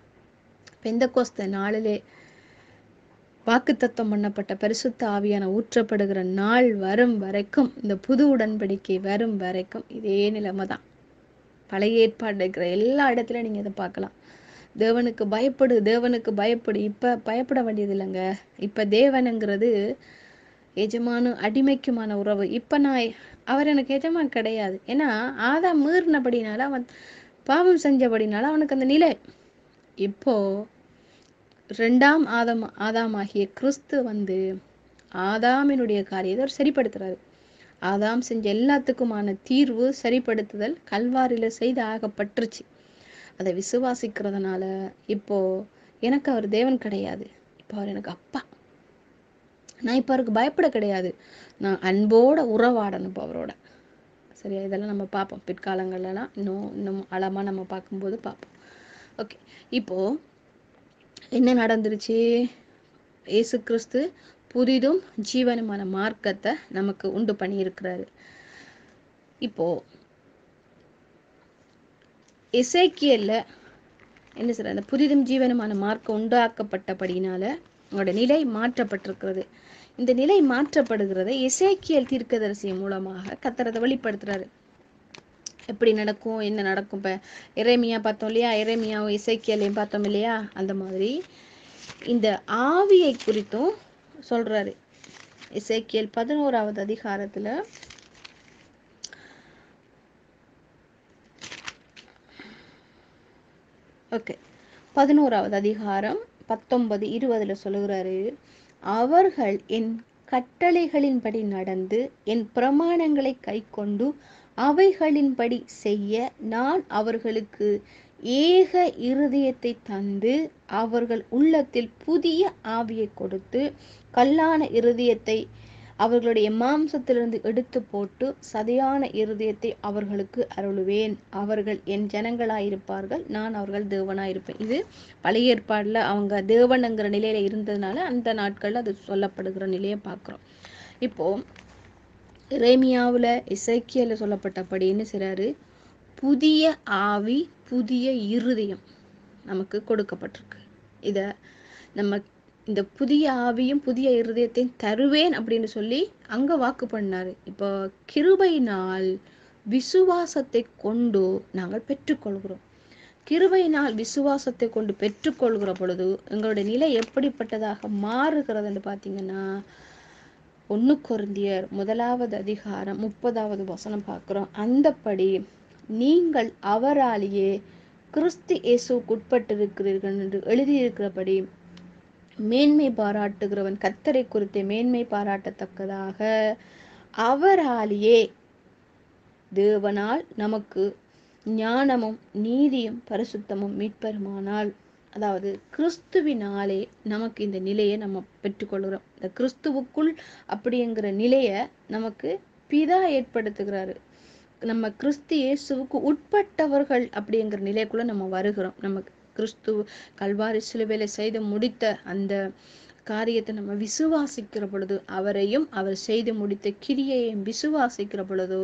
பெந்தகோஸ்த நாளிலே வாக்குத்தத்தம் பண்ணப்பட்ட பரிசுத்த ஆவியான ஊற்றப்படுகிற நாள் வரும் வரைக்கும் இந்த புது உடன்படிக்கை வரும் வரைக்கும் இதே நிலைமை தான் பழைய ஏற்பாடு இருக்கிற எல்லா இடத்துலயும் நீங்க இதை பார்க்கலாம் தேவனுக்கு பயப்படு தேவனுக்கு பயப்படு இப்ப பயப்பட வேண்டியது இல்லைங்க இப்ப தேவனுங்கிறது எஜமானு அடிமைக்குமான உறவு இப்ப நான் அவர் எனக்கு எஜமான் கிடையாது ஏன்னா ஆதாம் மீறினபடினால அவன் பாவம் செஞ்சபடினால அவனுக்கு அந்த நிலை இப்போ ரெண்டாம் ஆதாம் ஆதாமாகிய கிறிஸ்து வந்து ஆதாமினுடைய காரியத்தை அவர் சரிப்படுத்துறாரு ஆதாம் செஞ்ச எல்லாத்துக்குமான தீர்வு சரிப்படுத்துதல் கல்வாரியில செய்து ஆகப்பட்டுருச்சு அதை விசுவாசிக்கிறதுனால இப்போ எனக்கு அவர் தேவன் கிடையாது இப்போ அவர் எனக்கு அப்பா நான் இப்போ அவருக்கு பயப்பட கிடையாது நான் அன்போட உறவாடணும் இப்போ அவரோட சரியா இதெல்லாம் நம்ம பார்ப்போம் பிற்காலங்கள்லாம் இன்னும் இன்னும் அளமா நம்ம பார்க்கும்போது பார்ப்போம் ஓகே இப்போ என்ன நடந்துருச்சு இயேசு கிறிஸ்து புதிதும் ஜீவனுமான மார்க்கத்தை நமக்கு உண்டு பண்ணி இருக்கிறாரு இப்போ எசேக்கியல்ல என்ன சொல்ற அந்த புதிதும் ஜீவனுமான மார்க்கம் உண்டாக்கப்பட்டபடினால அவங்களோட நிலை மாற்றப்பட்டிருக்கிறது இந்த நிலை மாற்றப்படுகிறதை எசேக்கியல் தீர்க்கதரிசி மூலமாக கத்தரத்தை வெளிப்படுத்துறாரு எப்படி நடக்கும் என்ன நடக்கும் இப்ப இறைமையா பார்த்தோம் இல்லையா இறைமையாவும் இசைக்கியலையும் பார்த்தோம் இல்லையா அந்த மாதிரி இந்த ஆவியை குறித்தும் சொல்றாரு இசைக்கியல் பதினோராவது அதிகாரத்துல ஓகே பதினோராவது அதிகாரம் பத்தொன்பது இருபதுல சொல்லுகிறாரு அவர்கள் என் கட்டளைகளின்படி நடந்து என் பிரமாணங்களை கைக்கொண்டு அவைகளின்படி செய்ய நான் அவர்களுக்கு ஏக இருதயத்தை தந்து அவர்கள் உள்ளத்தில் புதிய ஆவியை கொடுத்து கல்லான இருதயத்தை அவர்களுடைய மாம்சத்திலிருந்து எடுத்து போட்டு சதையான இருதயத்தை அவர்களுக்கு அருளுவேன் அவர்கள் என் ஜனங்களாயிருப்பார்கள் நான் அவர்கள் தேவனாயிருப்பேன் இது பழைய ஏற்பாடுல அவங்க தேவனுங்கிற நிலையில இருந்ததுனால அந்த நாட்கள்ல அது சொல்லப்படுகிற நிலையை பார்க்கிறோம் இப்போ ரேமியாவுல இசைக்கியல சொல்லப்பட்டபடி என்ன செய்றாரு புதிய ஆவி புதிய இருதயம் நமக்கு கொடுக்கப்பட்டிருக்கு இத நம்ம இந்த புதிய ஆவியும் புதிய இருதயத்தையும் தருவேன் அப்படின்னு சொல்லி அங்க வாக்கு பண்ணாரு இப்போ கிருபையினால் விசுவாசத்தை கொண்டு நாங்கள் பெற்றுக்கொள்கிறோம் கிருபையினால் விசுவாசத்தை கொண்டு பெற்றுக்கொள்கிற பொழுது எங்களுடைய நிலை எப்படிப்பட்டதாக மாறுகிறதுன்னு பார்த்தீங்கன்னா ஒன்று கொருந்தியர் முதலாவது அதிகாரம் முப்பதாவது வசனம் பார்க்குறோம் அந்தப்படி நீங்கள் அவராலேயே கிறிஸ்து இயேசுவுக்கு உட்பட்டிருக்கிறீர்கள் என்று எழுதியிருக்கிறபடி மேன்மை பாராட்டுகிறவன் கத்தரை குறித்து மேன்மை பாராட்டத்தக்கதாக அவராலேயே தேவனால் நமக்கு ஞானமும் நீதியும் பரிசுத்தமும் மீட்பருமானால் அதாவது கிறிஸ்துவினாலே நமக்கு இந்த நிலையை நம்ம பெற்றுக்கொள்கிறோம் இந்த கிறிஸ்துவுக்குள் அப்படிங்கிற நிலையை நமக்கு பிதா ஏற்படுத்துகிறாரு நம்ம கிறிஸ்து இயேசுவுக்கு உட்பட்டவர்கள் அப்படிங்கிற நிலைக்குள்ள நம்ம வருகிறோம் நமக்கு கிறிஸ்து கல்வாரி சிலுவையில செய்து முடித்த அந்த காரியத்தை நம்ம விசுவாசிக்கிற பொழுது அவரையும் அவர் செய்து முடித்த கிரியையும் விசுவாசிக்கிற பொழுதோ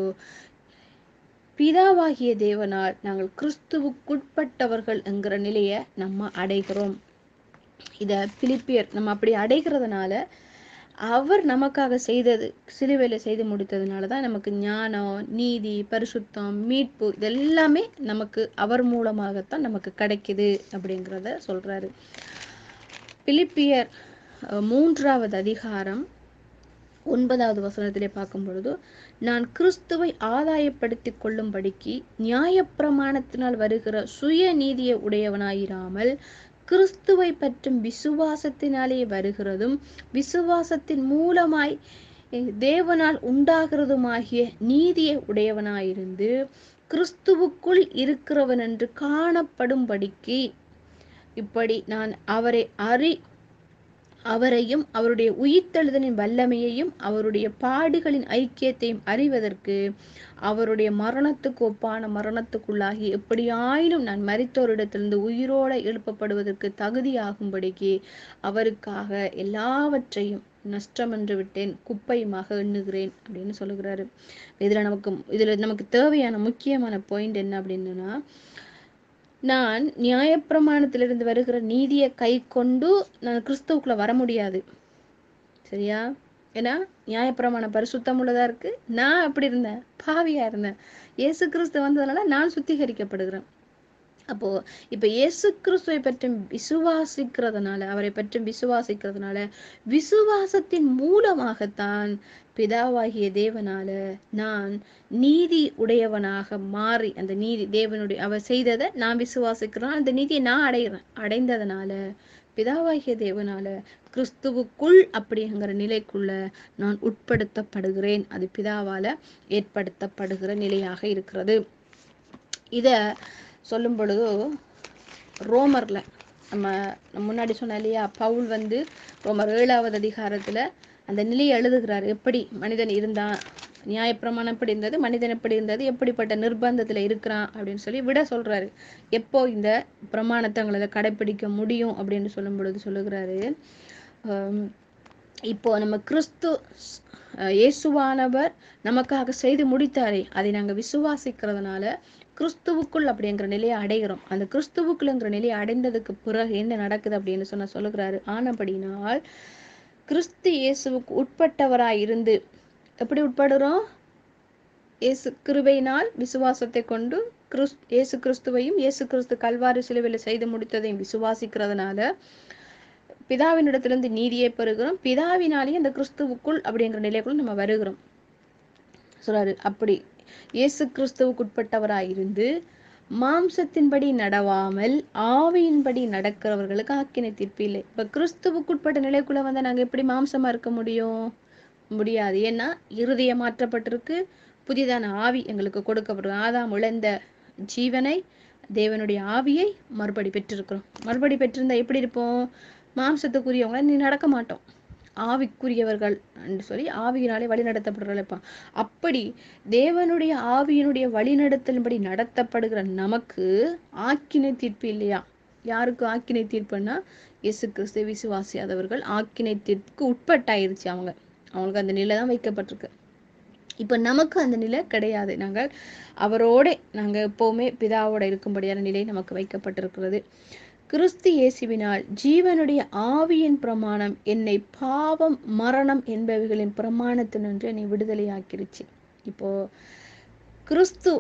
பிதாவாகிய தேவனால் நாங்கள் கிறிஸ்துவுக்குட்பட்டவர்கள் என்கிற நிலையை நம்ம அடைகிறோம் இத பிலிப்பியர் நம்ம அப்படி அடைகிறதுனால அவர் நமக்காக செய்தது சிலுவையில செய்து முடித்ததுனால தான் நமக்கு ஞானம் நீதி பரிசுத்தம் மீட்பு இதெல்லாமே நமக்கு அவர் மூலமாகத்தான் நமக்கு கிடைக்குது அப்படிங்கிறத சொல்றாரு பிலிப்பியர் அஹ், மூன்றாவது அதிகாரம் ஒன்பதாவது வசனத்திலே பார்க்கும் பொழுது நான் கிறிஸ்துவை ஆதாயப்படுத்திக் கொள்ளும்படிக்கு நியாயப்பிரமாணத்தினால் வருகிற சுய நீதியை உடையவனாயிராமல் கிறிஸ்துவை பற்றும் விசுவாசத்தினாலே வருகிறதும் விசுவாசத்தின் மூலமாய் eh, தேவனால் உண்டாகிறதுமாகிய நீதியை உடையவனாயிருந்து கிறிஸ்துவுக்குள் இருக்கிறவன் என்று காணப்படும்படிக்கு இப்படி நான் அவரை அறி அவரையும் அவருடைய உயிர்த்தெழுதலின் வல்லமையையும் அவருடைய பாடுகளின் ஐக்கியத்தையும் அறிவதற்கு அவருடைய மரணத்துக்கு ஒப்பான மரணத்துக்குள்ளாகி எப்படியாயினும் நான் மரித்தோரிடத்திலிருந்து உயிரோட எழுப்பப்படுவதற்கு தகுதியாகும்படிக்கு அவருக்காக எல்லாவற்றையும் நஷ்டமென்று விட்டேன் குப்பையுமாக எண்ணுகிறேன் அப்படின்னு சொல்லுகிறாரு இதுல நமக்கு இதுல நமக்கு தேவையான முக்கியமான பாயிண்ட் என்ன அப்படின்னா நான் நியாயப்பிரமாணத்திலிருந்து வருகிற நீதியை கை கொண்டு நான் கிறிஸ்துவுக்குள்ள வர முடியாது சரியா ஏன்னா நியாயப்பிரமாணம் பரிசுத்தம் உள்ளதா இருக்கு நான் அப்படி இருந்தேன் பாவியா இருந்தேன் இயேசு கிறிஸ்து வந்ததுனால நான் சுத்திகரிக்கப்படுகிறேன் அப்போ இப்ப இயேசு கிறிஸ்துவை பற்றி விசுவாசிக்கிறதுனால அவரை பற்றி விசுவாசிக்கிறதுனால விசுவாசத்தின் மூலமாகத்தான் பிதாவாகிய தேவனால நான் நீதி உடையவனாக மாறி அந்த நீதி தேவனுடைய அவர் செய்ததை நான் விசுவாசிக்கிறேன் அந்த நீதியை நான் அடைகிறேன் அடைந்ததுனால பிதாவாகிய தேவனால கிறிஸ்துவுக்குள் அப்படிங்கிற நிலைக்குள்ள நான் உட்படுத்தப்படுகிறேன் அது பிதாவால ஏற்படுத்தப்படுகிற நிலையாக இருக்கிறது இத சொல்லும் பொழுது ரோமர்ல நம்ம நம்ம முன்னாடி சொன்ன இல்லையா பவுல் வந்து ரோமர் ஏழாவது அதிகாரத்துல அந்த நிலையை எழுதுகிறார் எப்படி மனிதன் இருந்தான் நியாயப்பிரமாணம் எப்படி இருந்தது மனிதன் எப்படி இருந்தது எப்படிப்பட்ட நிர்பந்தத்துல இருக்கிறான் அப்படின்னு சொல்லி விட சொல்றாரு எப்போ இந்த பிரமாணத்தங்களை கடைபிடிக்க முடியும் அப்படின்னு சொல்லும் பொழுது சொல்லுகிறாரு ஆம், இப்போ நம்ம கிறிஸ்து அஹ், இயேசுவானவர் நமக்காக செய்து முடித்தாரே அதை நாங்க விசுவாசிக்கிறதுனால கிறிஸ்துவுக்குள் அப்படிங்கிற நிலையை அடைகிறோம் அந்த கிறிஸ்துவுக்குள்ங்கிற நிலையை அடைந்ததுக்கு பிறகு என்ன நடக்குது அப்படின்னு சொன்ன சொல்லுகிறாரு ஆனபடினால் கிறிஸ்து இயேசுவுக்கு உட்பட்டவராய் இருந்து எப்படி உட்படுறோம் இயேசு கிருபையினால் விசுவாசத்தை கொண்டு கிறிஸ் இயேசு கிறிஸ்துவையும் இயேசு கிறிஸ்து கல்வாரி சிலுவையில் செய்து முடித்ததையும் விசுவாசிக்கிறதுனால பிதாவினிடத்திலிருந்து நீதியை பெறுகிறோம் பிதாவினாலேயே அந்த கிறிஸ்துவுக்குள் அப்படிங்கிற நிலைக்குள் நம்ம வருகிறோம் சொல்றாரு அப்படி இயேசு கிறிஸ்துவுக்குட்பட்டவராய் இருந்து மாம்சத்தின்படி நடவாமல் ஆவியின்படி நடக்கிறவர்களுக்கு ஆக்கினை தீர்ப்பு இல்லை இப்ப கிறிஸ்துவுக்குட்பட்ட நிலைக்குள்ள வந்து நாங்க எப்படி மாம்சமா இருக்க முடியும் முடியாது ஏன்னா இருதயம் மாற்றப்பட்டிருக்கு புதிதான ஆவி எங்களுக்கு கொடுக்கப்படும் ஆதாம் இழந்த ஜீவனை தேவனுடைய ஆவியை மறுபடி பெற்றிருக்கிறோம் மறுபடி பெற்றிருந்தா எப்படி இருப்போம் மாம்சத்துக்குரியவங்கள நீ நடக்க மாட்டோம் ஆவிக்குரியவர்கள் என்று சொல்லி ஆவியினாலே வழிநடத்தப்படுறவர்கள் இருப்பான் அப்படி தேவனுடைய ஆவியினுடைய வழிநடத்தலின்படி நடத்தப்படுகிற நமக்கு ஆக்கினை தீர்ப்பு இல்லையா யாருக்கு ஆக்கினை தீர்ப்புன்னா இயேசு கிறிஸ்து விசுவாசியாதவர்கள் ஆக்கினை தீர்ப்புக்கு உட்பட்டாயிருச்சு அவங்க அவங்களுக்கு அந்த நிலை தான் வைக்கப்பட்டிருக்கு இப்ப நமக்கு அந்த நிலை கிடையாது நாங்கள் அவரோட நாங்க எப்பவுமே பிதாவோட இருக்கும்படியான நிலை நமக்கு வைக்கப்பட்டிருக்கிறது கிறிஸ்து இயேசுவினால் ஜீவனுடைய ஆவியின் பிரமாணம் என்னை பாவம் மரணம் என்பவைகளின் பிரமாணத்தினின்று என்னை விடுதலையாக்கிருச்சு இப்போ கிறிஸ்து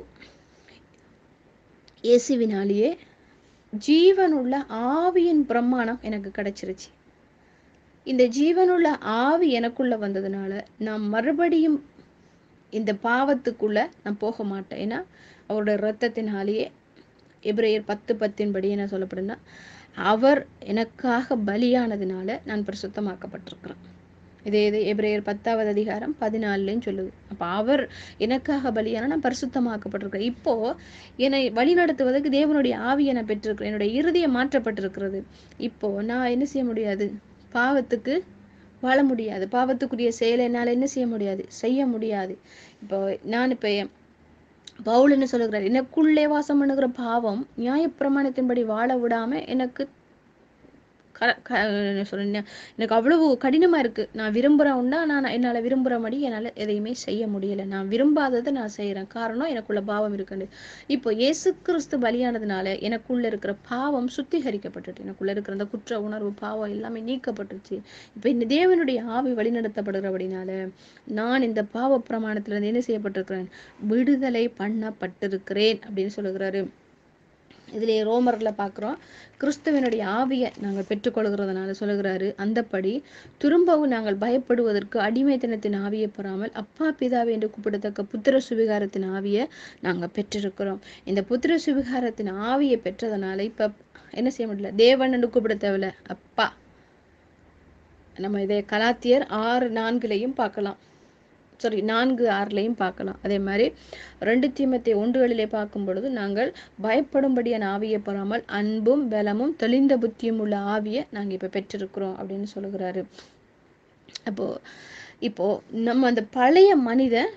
இயேசுவினாலேயே ஜீவனுள்ள ஆவியின் பிரமாணம் எனக்கு கிடைச்சிருச்சு இந்த ஜீவனுள்ள ஆவி எனக்குள்ள வந்ததுனால நான் மறுபடியும் இந்த பாவத்துக்குள்ள நான் போக மாட்டேன் ஏன்னா அவருடைய இரத்தத்தினாலேயே எபிரேயர் பத்து பத்தின்படி என்ன சொல்லப்படுதுன்னா அவர் எனக்காக பலியானதுனால நான் பிரசுத்தமாக்கப்பட்டிருக்கிறேன் இதே இது எபிரேயர் பத்தாவது அதிகாரம் பதினாலுலயும் சொல்லுது அப்ப அவர் எனக்காக பலியான நான் பரிசுத்தமாக்கப்பட்டிருக்கிறேன் இப்போ என்னை வழி நடத்துவதற்கு தேவனுடைய ஆவியை நான் பெற்றிருக்கிறேன் என்னுடைய இருதயம் மாற்றப்பட்டிருக்கிறது இப்போ நான் என்ன செய்ய முடியாது பாவத்துக்கு வாழ முடியாது பாவத்துக்குரிய செயலை என்னால் என்ன செய்ய முடியாது செய்ய முடியாது இப்போ நான் இப்போ பவுல் என்ன சொல்லுகிறார் எனக்குள்ளே வாசம் பண்ணுகிற பாவம் நியாயப்பிரமாணத்தின்படி வாழ விடாம எனக்கு க- க- என்ன சொல்றேன் எனக்கு அவ்வளவு கடினமா இருக்கு நான் விரும்புறேன்னா நான் என்னால விரும்புறபடி என்னால எதையுமே செய்ய முடியல நான் விரும்பாததை நான் செய்யறேன் காரணம் எனக்குள்ள பாவம் இருக்குன்னு இப்போ இயேசு கிறிஸ்து பலியானதுனால எனக்குள்ள இருக்கிற பாவம் சுத்திகரிக்கப்பட்டுட்டு எனக்குள்ள இருக்கிற அந்த குற்ற உணர்வு பாவம் எல்லாமே நீக்கப்பட்டுருச்சு இப்ப இந்த தேவனுடைய ஆவி வழிநடத்தப்படுகிறபடினால நான் இந்த பாவ பிரமாணத்துல இருந்து என்ன செய்யப்பட்டிருக்கிறேன் விடுதலை பண்ணப்பட்டிருக்கிறேன் அப்படின்னு சொல்லுகிறாரு இதுல ரோமர்ல பாக்குறோம் கிறிஸ்துவனுடைய ஆவியை நாங்கள் பெற்றுக்கொள்கிறதுனால சொல்லுகிறாரு அந்தப்படி திரும்பவும் நாங்கள் பயப்படுவதற்கு அடிமைத்தனத்தின் ஆவியை பெறாமல் அப்பா பிதாவை என்று கூப்பிடத்தக்க புத்திர சுவிகாரத்தின் ஆவியை நாங்க பெற்றிருக்கிறோம் இந்த புத்திர சுவிகாரத்தின் ஆவியை பெற்றதுனால இப்ப என்ன செய்ய முடியல தேவன் என்று கூப்பிட தேவையில்ல அப்பா நம்ம இதை கலாத்தியர் ஆறு நான்குலையும் பார்க்கலாம் சாரி நான்கு ஆறுலையும் பார்க்கலாம் அதே மாதிரி ரெண்டு தீமத்தை ஒன்றுகளிலே பார்க்கும் பொழுது நாங்கள் பயப்படும்படியான ஆவியை பெறாமல் அன்பும் பலமும் தெளிந்த புத்தியும் உள்ள ஆவியை நாங்க இப்ப பெற்றிருக்கிறோம் அப்படின்னு சொல்லுகிறாரு அப்போ இப்போ நம்ம அந்த பழைய மனிதன்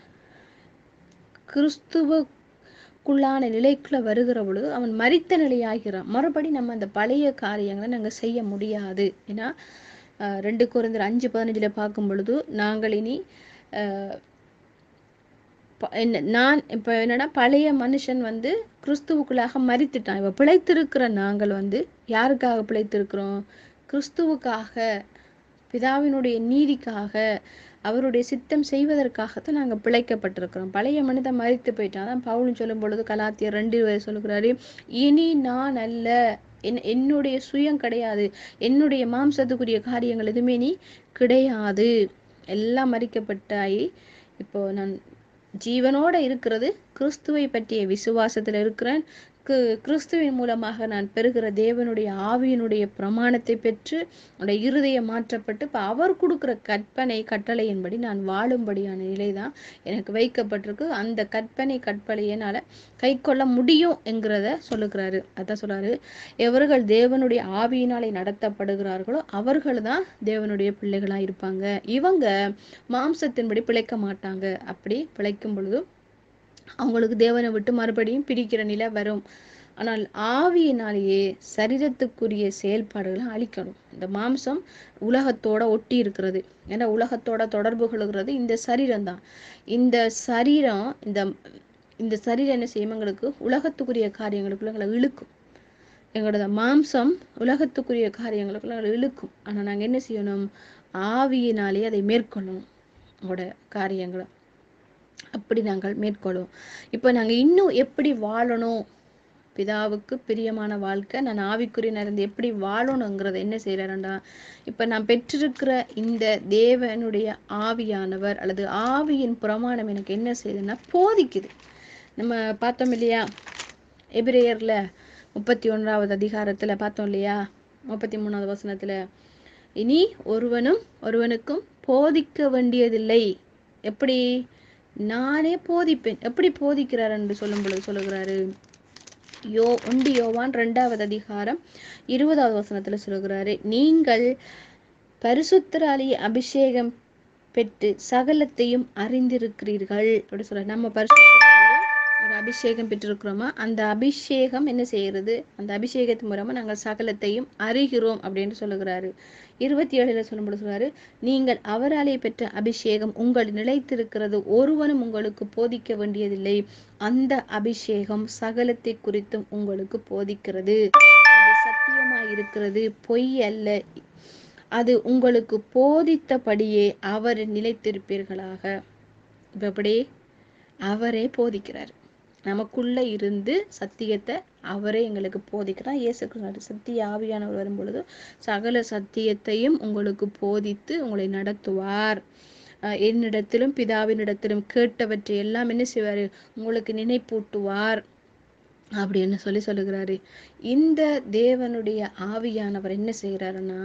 கிறிஸ்துவுக்குள்ளான நிலைக்குள்ள வருகிற பொழுது அவன் மரித்த நிலையாகிறான் மறுபடி நம்ம அந்த பழைய காரியங்களை நாங்க செய்ய முடியாது ஏன்னா அஹ், ரெண்டு குறைந்தர் அஞ்சு பதினஞ்சுல பார்க்கும் பொழுது நாங்கள் இனி அஹ், ப- என்ன நான் இப்ப என்னன்னா பழைய மனுஷன் வந்து கிறிஸ்துவுக்குள்ளாக மரித்துட்டான் இப்ப பிழைத்திருக்கிற நாங்கள் வந்து யாருக்காக பிழைத்திருக்கிறோம் கிறிஸ்துவுக்காக பிதாவினுடைய நீதிக்காக அவருடைய சித்தம் செய்வதற்காகத்தான் நாங்க பிழைக்கப்பட்டிருக்கிறோம் பழைய மனிதன் மரித்து போயிட்டான் அதான் பவுலும் சொல்லும் பொழுது கலாத்தியர் ரெண்டு சொல்லுகிறாரு இனி நான் அல்ல என் என்னுடைய சுயம் கிடையாது என்னுடைய மாம்சத்துக்குரிய காரியங்கள் எதுவுமே நீ கிடையாது எல்லாம் மறிக்கப்பட்டாயி இப்போ நான் ஜீவனோட இருக்கிறது கிறிஸ்துவை பற்றிய விசுவாசத்துல இருக்கிறேன் கு- கிறிஸ்துவின் மூலமாக நான் பெறுகிற தேவனுடைய ஆவியினுடைய பிரமாணத்தை பெற்று என்னுடைய இருதயம் மாற்றப்பட்டு இப்ப அவர் கொடுக்கிற கற்பனை கட்டளையின்படி நான் வாழும்படியான நிலைதான் எனக்கு வைக்கப்பட்டிருக்கு அந்த கற்பனை கற்பனையினால கை கொள்ள முடியும் என்கிறத சொல்லுகிறாரு அதான் சொல்றாரு எவர்கள் தேவனுடைய ஆவியினாலே நடத்தப்படுகிறார்களோ அவர்கள் தான் தேவனுடைய பிள்ளைகளா இருப்பாங்க இவங்க மாம்சத்தின்படி பிழைக்க மாட்டாங்க அப்படி பிழைக்கும் பொழுது அவங்களுக்கு தேவனை விட்டு மறுபடியும் பிரிக்கிற நிலை வரும் ஆனால் ஆவியினாலேயே சரீரத்துக்குரிய செயல்பாடுகளை அழிக்கணும் இந்த மாம்சம் உலகத்தோட ஒட்டி இருக்கிறது ஏன்னா உலகத்தோட தொடர்பு கொள்கிறது இந்த சரீரம் தான் இந்த சரீரம் இந்த இந்த சரீரம் என்ன செய்யும் எங்களுக்கு உலகத்துக்குரிய காரியங்களுக்குள்ள எங்களை இழுக்கும் எங்களோட மாம்சம் உலகத்துக்குரிய காரியங்களுக்குள்ள எங்களை இழுக்கும் ஆனா நாங்க என்ன செய்யணும் ஆவியினாலே அதை மேற்கொள்ளணும் உங்களோட காரியங்களை அப்படி நாங்கள் மேற்கொள்வோம் இப்போ நாங்க இன்னும் எப்படி வாழணும் பிதாவுக்கு பிரியமான வாழ்க்கை நான் ஆவிக்குரிய நடந்து எப்படி வாழணுங்கிறத என்ன செய்யறாருண்டா இப்ப நான் பெற்றிருக்கிற இந்த தேவனுடைய ஆவியானவர் அல்லது ஆவியின் பிரமாணம் எனக்கு என்ன செய்யுதுன்னா போதிக்குது நம்ம பார்த்தோம் இல்லையா எபிரேயர்ல முப்பத்தி ஒன்றாவது அதிகாரத்துல பார்த்தோம் இல்லையா முப்பத்தி மூணாவது வசனத்துல இனி ஒருவனும் ஒருவனுக்கும் போதிக்க வேண்டியதில்லை எப்படி நானே போதிப்பேன் எப்படி போதிக்கிறார் என்று சொல்லும் பொழுது சொல்லுகிறாரு யோ ஒண்டி யோவான் ரெண்டாவது அதிகாரம் இருபதாவது வசனத்துல சொல்லுகிறாரு நீங்கள் பரிசுத்தராலி அபிஷேகம் பெற்று சகலத்தையும் அறிந்திருக்கிறீர்கள் அப்படி சொல்ற நம்ம பரிசுத்தராலியே ஒரு அபிஷேகம் பெற்றிருக்கிறோமா அந்த அபிஷேகம் என்ன செய்கிறது அந்த அபிஷேகத்து மூலமா நாங்கள் சகலத்தையும் அறிகிறோம் அப்படின்னு சொல்லுகிறாரு இருபத்தி ஏழுல சொல்லும்போது சொல்றாரு நீங்கள் அவராலே பெற்ற அபிஷேகம் உங்கள் நிலைத்திருக்கிறது ஒருவனும் உங்களுக்கு போதிக்க வேண்டியதில்லை அந்த அபிஷேகம் சகலத்தை குறித்தும் உங்களுக்கு போதிக்கிறது அது சத்தியமாய் இருக்கிறது பொய் அல்ல அது உங்களுக்கு போதித்தபடியே அவர் நிலைத்திருப்பீர்களாக இப்ப எப்படி அவரே போதிக்கிறார் நமக்குள்ள இருந்து சத்தியத்தை அவரே எங்களுக்கு போதிக்கிறார் இயேசு கிறிஸ்து சத்திய ஆவியானவர் வரும் பொழுது சகல சத்தியத்தையும் உங்களுக்கு போதித்து உங்களை நடத்துவார் அஹ் என்னிடத்திலும் பிதாவினிடத்திலும் கேட்டவற்றை எல்லாம் என்ன செய்வாரு உங்களுக்கு நினைப்பூட்டுவார் அப்படின்னு சொல்லி சொல்லுகிறாரு இந்த தேவனுடைய ஆவியானவர் என்ன செய்கிறாருன்னா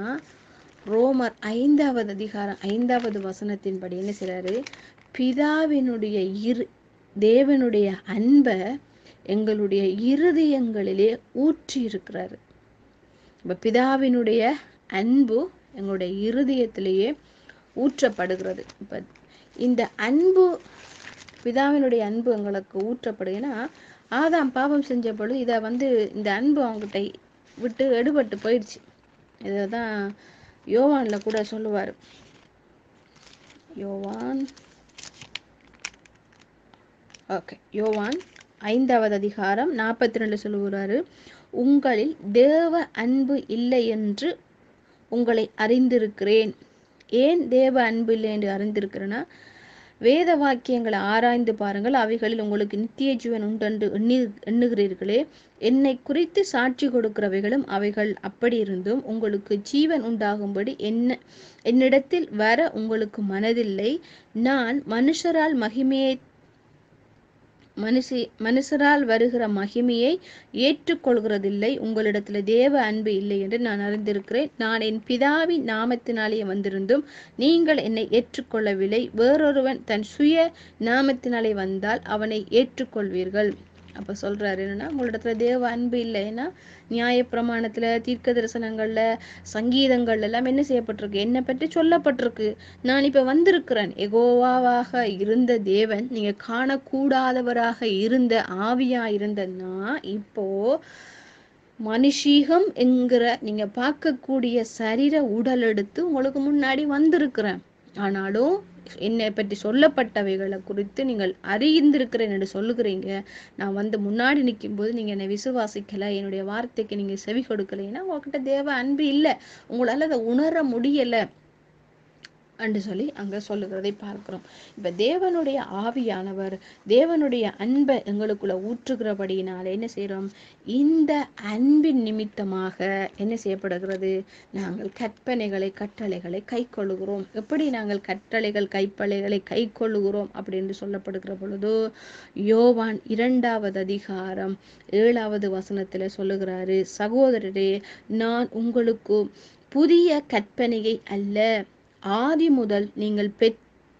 ரோமர் ஐந்தாவது அதிகாரம் ஐந்தாவது வசனத்தின்படி என்ன செய்றாரு பிதாவினுடைய இரு தேவனுடைய அன்பை எங்களுடைய இருதயங்களிலே ஊற்றி இருக்கிறாரு இப்ப பிதாவினுடைய அன்பு எங்களுடைய இருதயத்திலேயே ஊற்றப்படுகிறது இப்ப இந்த அன்பு பிதாவினுடைய அன்பு எங்களுக்கு ஊற்றப்படுதுன்னா ஆதாம் பாவம் செஞ்ச பொழுது இதை வந்து இந்த அன்பு அவங்ககிட்ட விட்டு எடுபட்டு போயிடுச்சு இதை தான் யோவான்ல கூட சொல்லுவார் யோவான் ஓகே யோவான் ஐந்தாவது அதிகாரம் நாற்பத்தி ரெண்டு சொல்லுகிறாரு உங்களில் தேவ அன்பு இல்லை என்று உங்களை அறிந்திருக்கிறேன் ஏன் தேவ அன்பு இல்லை என்று அறிந்திருக்கிறேன்னா வேத வாக்கியங்களை ஆராய்ந்து பாருங்கள் அவைகளில் உங்களுக்கு நித்திய ஜீவன் உண்டென்று எண்ணி எண்ணுகிறீர்களே என்னை குறித்து சாட்சி கொடுக்கிறவைகளும் அவைகள் அப்படி இருந்தும் உங்களுக்கு ஜீவன் உண்டாகும்படி என்ன என்னிடத்தில் வர உங்களுக்கு மனதில்லை நான் மனுஷரால் மகிமையை மனுஷி மனுஷரால் வருகிற மகிமையை ஏற்றுக்கொள்கிறதில்லை உங்களிடத்துல தேவ அன்பு இல்லை என்று நான் அறிந்திருக்கிறேன் நான் என் பிதாவின் நாமத்தினாலே வந்திருந்தும் நீங்கள் என்னை ஏற்றுக்கொள்ளவில்லை வேறொருவன் தன் சுய நாமத்தினாலே வந்தால் அவனை ஏற்றுக்கொள்வீர்கள் அப்ப சொல்றாரு என்னன்னா உங்களிடத்துல தேவ அன்பு இல்லை ஏன்னா நியாய பிரமாணத்துல தீர்க்க தரிசனங்கள்ல சங்கீதங்கள் எல்லாம் என்ன செய்யப்பட்டிருக்கு என்னை பற்றி சொல்லப்பட்டிருக்கு நான் இப்ப வந்திருக்கிறேன் எகோவாவாக இருந்த தேவன் நீங்க காணக்கூடாதவராக இருந்த ஆவியா இருந்தன்னா இப்போ மனுஷீகம் என்கிற நீங்க பார்க்கக்கூடிய சரீர உடல் எடுத்து உங்களுக்கு முன்னாடி வந்திருக்கிறேன் ஆனாலும் என்னை பற்றி சொல்லப்பட்டவைகளை குறித்து நீங்கள் அறிந்திருக்கிறேன் என்று சொல்லுகிறீங்க நான் வந்து முன்னாடி நிற்கும்போது நீங்க என்னை விசுவாசிக்கல என்னுடைய வார்த்தைக்கு நீங்க செவி கொடுக்கலைன்னா உங்ககிட்ட தேவ அன்பு இல்லை உங்களால அதை உணர முடியல என்று சொல்லி அங்க சொல்லுகிறதை பார்க்கிறோம் இப்ப தேவனுடைய ஆவியானவர் தேவனுடைய அன்பை எங்களுக்குள்ள ஊற்றுகிறபடியினால என்ன செய்றோம் இந்த அன்பின் நிமித்தமாக என்ன செய்யப்படுகிறது நாங்கள் கற்பனைகளை கட்டளைகளை கை கொள்ளுகிறோம் எப்படி நாங்கள் கட்டளைகள் கைப்பளைகளை கை கொள்ளுகிறோம் அப்படின்னு சொல்லப்படுகிற பொழுது யோவான் இரண்டாவது அதிகாரம் ஏழாவது வசனத்துல சொல்லுகிறாரு சகோதரரே நான் உங்களுக்கு புதிய கற்பனையை அல்ல ஆதி முதல் நீங்கள் பெற்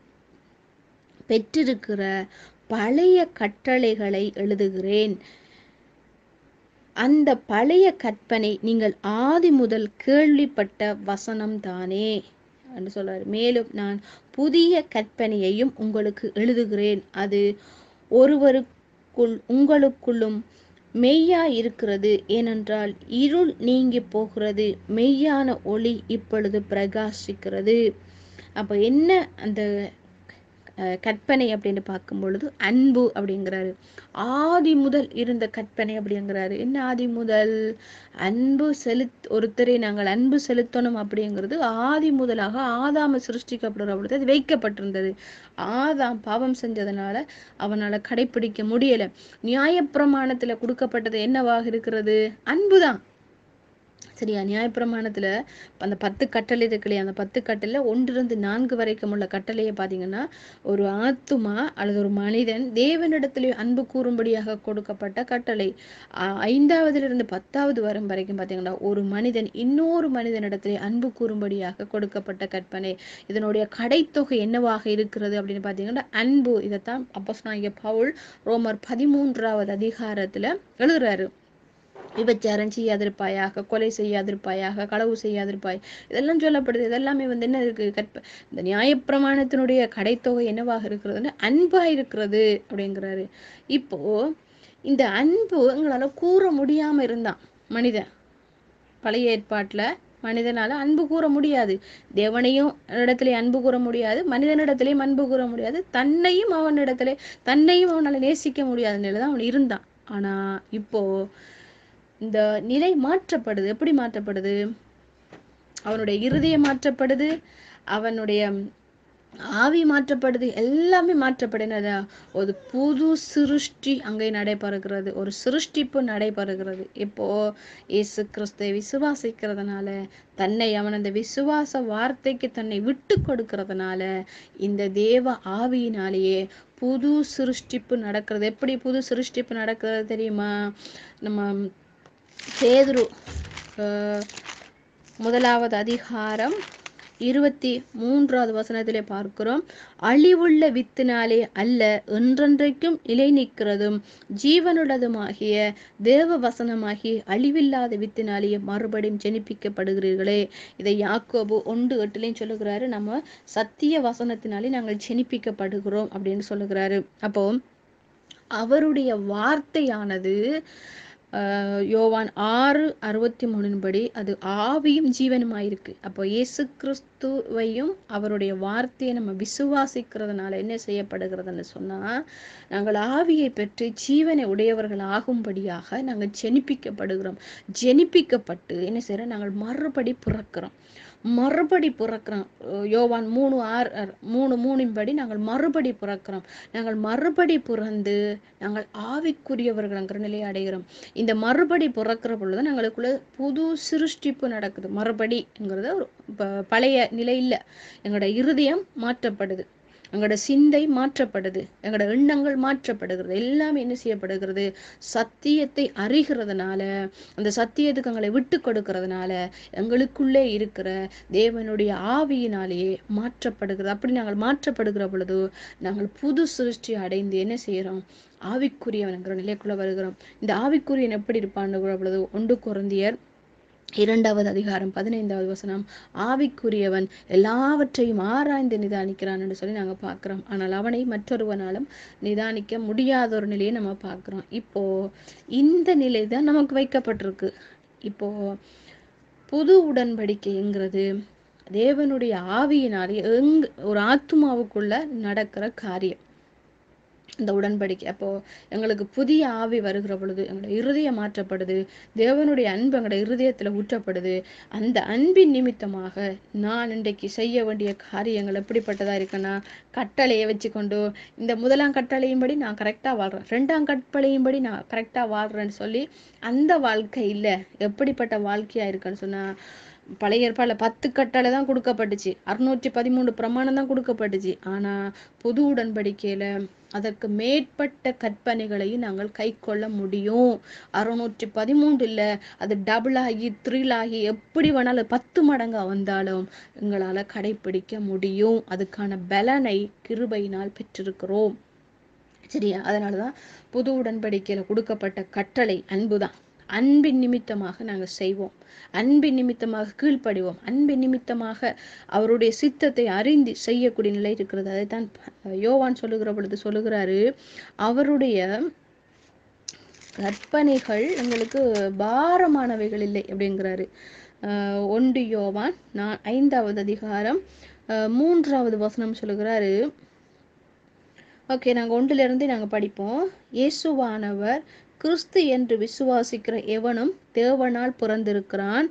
பெற்றிருக்கிற பழைய கட்டளைகளை எழுதுகிறேன் அந்த பழைய கற்பனை நீங்கள் ஆதி முதல் கேள்விப்பட்ட வசனம் தானே என்று சொல்றாரு மேலும் நான் புதிய கற்பனையையும் உங்களுக்கு எழுதுகிறேன் அது ஒருவருக்குள் உங்களுக்குள்ளும் மெய்யா இருக்கிறது ஏனென்றால் இருள் நீங்கி போகிறது மெய்யான ஒளி இப்பொழுது பிரகாசிக்கிறது அப்ப என்ன அந்த அஹ், கற்பனை அப்படின்னு பார்க்கும் பொழுது அன்பு அப்படிங்கிறாரு ஆதி முதல் இருந்த கற்பனை அப்படிங்கிறாரு என்ன ஆதி முதல் அன்பு செலுத் ஒருத்தரை நாங்கள் அன்பு செலுத்தணும் அப்படிங்கிறது ஆதி முதலாக ஆதாம சிருஷ்டிக்கப்படுற பொழுது அது வைக்கப்பட்டிருந்தது ஆதாம் பாவம் செஞ்சதுனால அவனால கடைப்பிடிக்க முடியல நியாயப்பிரமாணத்துல கொடுக்கப்பட்டது என்னவாக இருக்கிறது அன்புதான் சரியா நியாயப்பிரமாணத்துல அந்த பத்து கட்டளை இருக்கு இல்லையா அந்த பத்து கட்டளை ஒன்றிலிருந்து நான்கு வரைக்கும் உள்ள கட்டளையை பாத்தீங்கன்னா ஒரு ஆத்துமா அல்லது ஒரு மனிதன் தேவனிடத்திலே அன்பு கூறும்படியாக கொடுக்கப்பட்ட கட்டளை ஆ- ஐந்தாவதுல இருந்து பத்தாவது வரும் வரைக்கும் பாத்தீங்கன்னா ஒரு மனிதன் இன்னொரு மனிதனிடத்திலே அன்பு கூறும்படியாக கொடுக்கப்பட்ட கற்பனை இதனுடைய கடைத்தொகை என்னவாக இருக்கிறது அப்படின்னு பாத்தீங்கன்னா அன்பு இதைத்தான் அப்போஸ்தலனாகிய பவுல் ரோமர் பதிமூன்றாவது அதிகாரத்துல எழுதுறாரு விபச்சாரம் செய்யாதிருப்பாயாக கொலை செய்யாதிருப்பாயாக களவு செய்யாதிருப்பாய் இதெல்லாம் சொல்லப்படுது இதெல்லாமே வந்து என்ன இருக்கு கற்ப இந்த நியாயப்பிரமாணத்தினுடைய கடைத்தொகை என்னவாக இருக்கிறதுன்னு அன்பா இருக்கிறது அப்படிங்கிறாரு இப்போ இந்த அன்பு எங்களால கூற முடியாம இருந்தான் மனிதன் பழைய ஏற்பாட்டுல மனிதனால அன்பு கூற முடியாது தேவனையும் இடத்திலே அன்பு கூற முடியாது மனிதனிடத்திலேயும் அன்பு கூற முடியாது தன்னையும் அவனிடத்திலே தன்னையும் அவனால நேசிக்க முடியாத நிலையில தான் அவன் இருந்தான் ஆனா இப்போ இந்த நிலை மாற்றப்படுது எப்படி மாற்றப்படுது அவனுடைய இருதயம் மாற்றப்படுது அவனுடைய ஆவி மாற்றப்படுது எல்லாமே மாற்றப்படுனதா ஒரு புது சிருஷ்டி அங்கே நடைபெறுகிறது ஒரு சிருஷ்டிப்பு நடைபெறுகிறது இப்போ இயேசு கிறிஸ்துவை விசுவாசிக்கிறதுனால தன்னை அவன் அந்த விசுவாச வார்த்தைக்கு தன்னை விட்டு கொடுக்கறதுனால இந்த தேவ ஆவியினாலேயே புது சிருஷ்டிப்பு நடக்கிறது எப்படி புது சிருஷ்டிப்பு நடக்கிறது தெரியுமா நம்ம பேதுரு அஹ், முதலாவது அதிகாரம் இருபத்தி மூன்றாவது வசனத்திலே பார்க்கிறோம் அழிவுள்ள வித்தினாலே அல்ல என்றென்றைக்கும் நிலை நிற்கிறதும் ஜீவனுள்ளதுமாகிய தேவ வசனமாகி அழிவில்லாத வித்தினாலேயே மறுபடியும் ஜெனிப்பிக்கப்படுகிறீர்களே இதை யாக்கோபு ஒன்று எட்டுலையும் சொல்லுகிறாரு நம்ம சத்திய வசனத்தினாலே நாங்கள் ஜெனிப்பிக்கப்படுகிறோம் அப்படின்னு சொல்லுகிறாரு அப்போ அவருடைய வார்த்தையானது ஆஹ் யோவான் ஆறு அறுபத்தி மூணின்படி அது ஆவியும் ஜீவனுமாயிருக்கு அப்போ இயேசு கிறிஸ்துவையும் அவருடைய வார்த்தையை நம்ம விசுவாசிக்கிறதுனால என்ன செய்யப்படுகிறதுன்னு சொன்னா நாங்கள் ஆவியை பெற்று ஜீவனை உடையவர்கள் ஆகும்படியாக நாங்கள் ஜெனிப்பிக்கப்படுகிறோம் ஜெனிப்பிக்கப்பட்டு என்ன செய்யறோம் நாங்கள் மறுபடி பிறக்கிறோம் மறுபடி பிறக்கிறோம் அஹ் யோவான் மூணு ஆறு அஹ் மூணு மூணின்படி நாங்கள் மறுபடி பிறக்கிறோம் நாங்கள் மறுபடி பிறந்து நாங்கள் ஆவிக்குரியவர்கள்ங்கிற நிலையை அடைகிறோம் இந்த மறுபடி பிறக்கிற பொழுது எங்களுக்குள்ள புது சிருஷ்டிப்பு நடக்குது மறுபடிங்கிறது ஒரு ப- பழைய நிலை இல்ல எங்களோட இருதயம் மாற்றப்படுது எங்களோட சிந்தை மாற்றப்படுது எங்களோட எண்ணங்கள் மாற்றப்படுகிறது எல்லாமே என்ன செய்யப்படுகிறது சத்தியத்தை அறிகிறதுனால அந்த சத்தியத்துக்கு எங்களை விட்டு கொடுக்கறதுனால எங்களுக்குள்ளே இருக்கிற தேவனுடைய ஆவியினாலேயே மாற்றப்படுகிறது அப்படி நாங்கள் மாற்றப்படுகிற பொழுது நாங்கள் புது சிருஷ்டி அடைந்து என்ன செய்யறோம் ஆவிக்குரியவன்கிற நிலைக்குள்ள வருகிறோம் இந்த ஆவிக்குரியன் எப்படி இருப்பான்னு பொழுது ஒன்று குறந்தியர் இரண்டாவது அதிகாரம் பதினைந்தாவது வசனம் ஆவிக்குரியவன் எல்லாவற்றையும் ஆராய்ந்து நிதானிக்கிறான் என்று சொல்லி நாங்க பார்க்கிறோம் ஆனால் அவனை மற்றொருவனாலும் நிதானிக்க முடியாத ஒரு நிலையை நம்ம பார்க்கிறோம் இப்போ இந்த நிலை தான் நமக்கு வைக்கப்பட்டிருக்கு இப்போ புது உடன்படிக்கைங்கிறது தேவனுடைய ஆவியினாலே எங் ஒரு ஆத்துமாவுக்குள்ள நடக்கிற காரியம் இந்த உடன்படிக்கை அப்போ எங்களுக்கு புதிய ஆவி வருகிற பொழுது எங்களோட இருதயம் மாற்றப்படுது தேவனுடைய அன்பு எங்களோட இருதயத்துல ஊற்றப்படுது அந்த அன்பின் நிமித்தமாக நான் இன்றைக்கு செய்ய வேண்டிய காரியங்கள் எப்படிப்பட்டதா இருக்குன்னா கட்டளையை வச்சுக்கொண்டு இந்த முதலாம் கட்டளையின்படி நான் கரெக்டா வாழ்றேன் ரெண்டாம் கட்டளையின்படி நான் கரெக்டா வாழ்றேன்னு சொல்லி அந்த வாழ்க்கை இல்ல எப்படிப்பட்ட வாழ்க்கையா இருக்குன்னு சொன்னா பழைய ஏற்பாடுல பத்து கட்டளை தான் கொடுக்கப்பட்டுச்சு அறுநூற்றி பதிமூணு பிரமாணம் தான் கொடுக்கப்பட்டுச்சு ஆனா புது உடன்படிக்கையில அதற்கு மேற்பட்ட கற்பனைகளையும் நாங்கள் கை கொள்ள முடியும் அறுநூற்றி பதிமூன்று இல்ல அது டபுள் ஆகி த்ரில் ஆகி எப்படி வேணாலும் பத்து மடங்கா வந்தாலும் எங்களால கடைபிடிக்க முடியும் அதுக்கான பலனை கிருபையினால் பெற்றிருக்கிறோம் சரியா அதனாலதான் புது உடன்படிக்கையில கொடுக்கப்பட்ட கட்டளை அன்புதான் அன்பின் நிமித்தமாக நாங்க செய்வோம் அன்பின் நிமித்தமாக கீழ்ப்படிவோம் அன்பின் நிமித்தமாக அவருடைய சித்தத்தை அறிந்து செய்யக்கூடிய நிலை இருக்கிறது அதைத்தான் யோவான் சொல்லுகிற பொழுது சொல்லுகிறாரு அவருடைய கற்பனைகள் எங்களுக்கு பாரமானவைகள் இல்லை அப்படிங்கிறாரு ஆஹ் ஒன்று யோவான் நான் ஐந்தாவது அதிகாரம் ஆஹ் மூன்றாவது வசனம் சொல்லுகிறாரு ஓகே நாங்கள் ஒன்றிலிருந்து நாங்கள் படிப்போம் இயேசுவானவர் கிறிஸ்து என்று விசுவாசிக்கிற எவனும் தேவனால் பிறந்திருக்கிறான்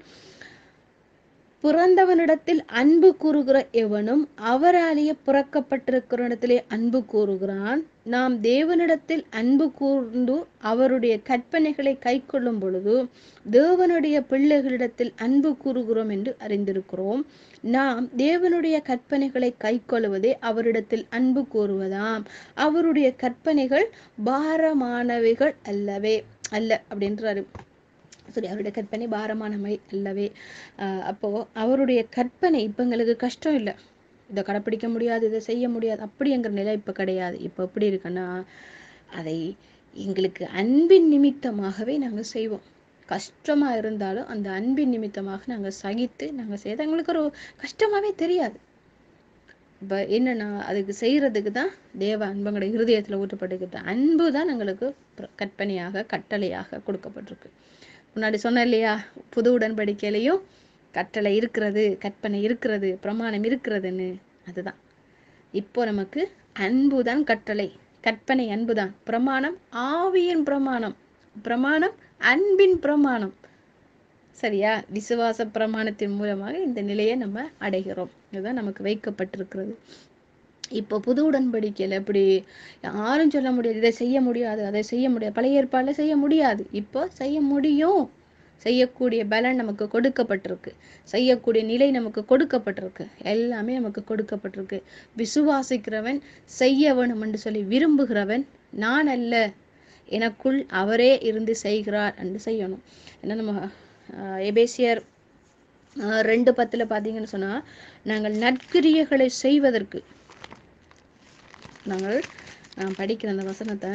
பிறந்தவனிடத்தில் அன்பு கூறுகிற எவனும் அவராலேயே பிறக்கப்பட்டிருக்கிறனிடத்திலே அன்பு கூறுகிறான் நாம் தேவனிடத்தில் அன்பு கூர்ந்து அவருடைய கற்பனைகளை கைக்கொள்ளும் பொழுது தேவனுடைய பிள்ளைகளிடத்தில் அன்பு கூறுகிறோம் என்று அறிந்திருக்கிறோம் நாம் தேவனுடைய கற்பனைகளை கைக்கொள்வதே அவரிடத்தில் அன்பு கூறுவதாம் அவருடைய கற்பனைகள் பாரமானவைகள் அல்லவே அல்ல அப்படின்றாரு சரி அவருடைய கற்பனை பாரமானவை அல்லவே ஆஹ் அப்போ அவருடைய கற்பனை இப்ப எங்களுக்கு கஷ்டம் இல்லை இதை கடைப்பிடிக்க முடியாது இதை செய்ய முடியாது அப்படிங்கிற நிலை இப்ப கிடையாது இப்ப எப்படி இருக்குன்னா அதை எங்களுக்கு அன்பின் நிமித்தமாகவே நாங்க செய்வோம் கஷ்டமா இருந்தாலும் அந்த அன்பின் நிமித்தமாக நாங்க சகித்து நாங்க செய்த எங்களுக்கு ஒரு கஷ்டமாவே தெரியாது இப்ப என்னன்னா அதுக்கு செய்யறதுக்கு தான் தேவ அன்பங்களோட இருதயத்துல ஊற்றப்பட்டிருக்கிறது அன்பு தான் எங்களுக்கு பிர- கற்பனையாக கட்டளையாக கொடுக்கப்பட்டிருக்கு முன்னாடி சொன்னேன் இல்லையா புது உடன்படிக்கையிலையும் கட்டளை இருக்கிறது கற்பனை இருக்கிறது பிரமாணம் இருக்கிறதுன்னு அதுதான் இப்போ நமக்கு அன்புதான் கட்டளை கற்பனை அன்புதான் பிரமாணம் ஆவியின் பிரமாணம் பிரமாணம் அன்பின் பிரமாணம் சரியா விசுவாச பிரமாணத்தின் மூலமாக இந்த நிலையை நம்ம அடைகிறோம் இதுதான் நமக்கு வைக்கப்பட்டிருக்கிறது இப்போ புது உடன்படிக்கையில எப்படி யாரும் சொல்ல முடியாது இதை செய்ய முடியாது அதை செய்ய முடியாது பழைய ஏற்பாடுல செய்ய முடியாது இப்போ செய்ய முடியும் செய்யக்கூடிய பலன் நமக்கு கொடுக்கப்பட்டிருக்கு செய்யக்கூடிய நிலை நமக்கு கொடுக்கப்பட்டிருக்கு எல்லாமே நமக்கு கொடுக்கப்பட்டிருக்கு விசுவாசிக்கிறவன் செய்ய வேணும் என்று சொல்லி விரும்புகிறவன் நான் அல்ல எனக்குள் அவரே இருந்து செய்கிறார் என்று செய்யணும் என்ன நம்ம ஆஹ், எபேசியர் ஆஹ், ரெண்டு பத்துல பாத்தீங்கன்னு சொன்னா நாங்கள் நற்கிரியைகளை செய்வதற்கு நாங்கள் நான் படிக்கிற அந்த வசனத்தை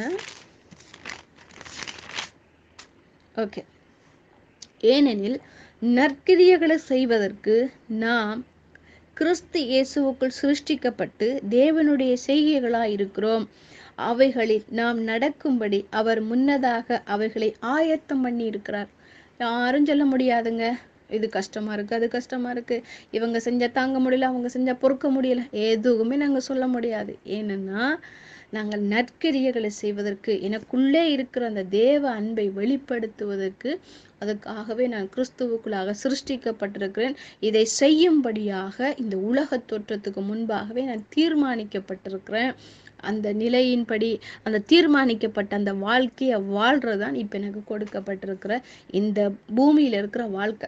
ஓகே ஏனெனில் நற்கிரியைகளை செய்வதற்கு நாம் கிறிஸ்து இயேசுவுக்குள் சிருஷ்டிக்கப்பட்டு தேவனுடைய செய்கைகளாய் இருக்கிறோம் அவைகளில் நாம் நடக்கும்படி அவர் முன்னதாக அவைகளை ஆயத்தம் பண்ணி இருக்கிறார் யாரும் சொல்ல முடியாதுங்க இது கஷ்டமா இருக்கு அது கஷ்டமா இருக்கு இவங்க செஞ்சா தாங்க முடியல அவங்க செஞ்சா பொறுக்க முடியல எதுவுமே நாங்க சொல்ல முடியாது ஏனென்னா நாங்கள் நற்கிரியைகளை செய்வதற்கு எனக்குள்ளே இருக்கிற அந்த தேவ அன்பை வெளிப்படுத்துவதற்கு அதுக்காகவே நான் கிறிஸ்துவுக்குள்ளாக சிருஷ்டிக்கப்பட்டிருக்கிறேன் இதை செய்யும்படியாக இந்த உலக தோற்றத்துக்கு முன்பாகவே நான் தீர்மானிக்கப்பட்டிருக்கிறேன் அந்த நிலையின்படி அந்த தீர்மானிக்கப்பட்ட அந்த வாழ்க்கையை வாழ்றதுதான் இப்ப எனக்கு கொடுக்கப்பட்டிருக்கிற இந்த பூமியில இருக்கிற வாழ்க்கை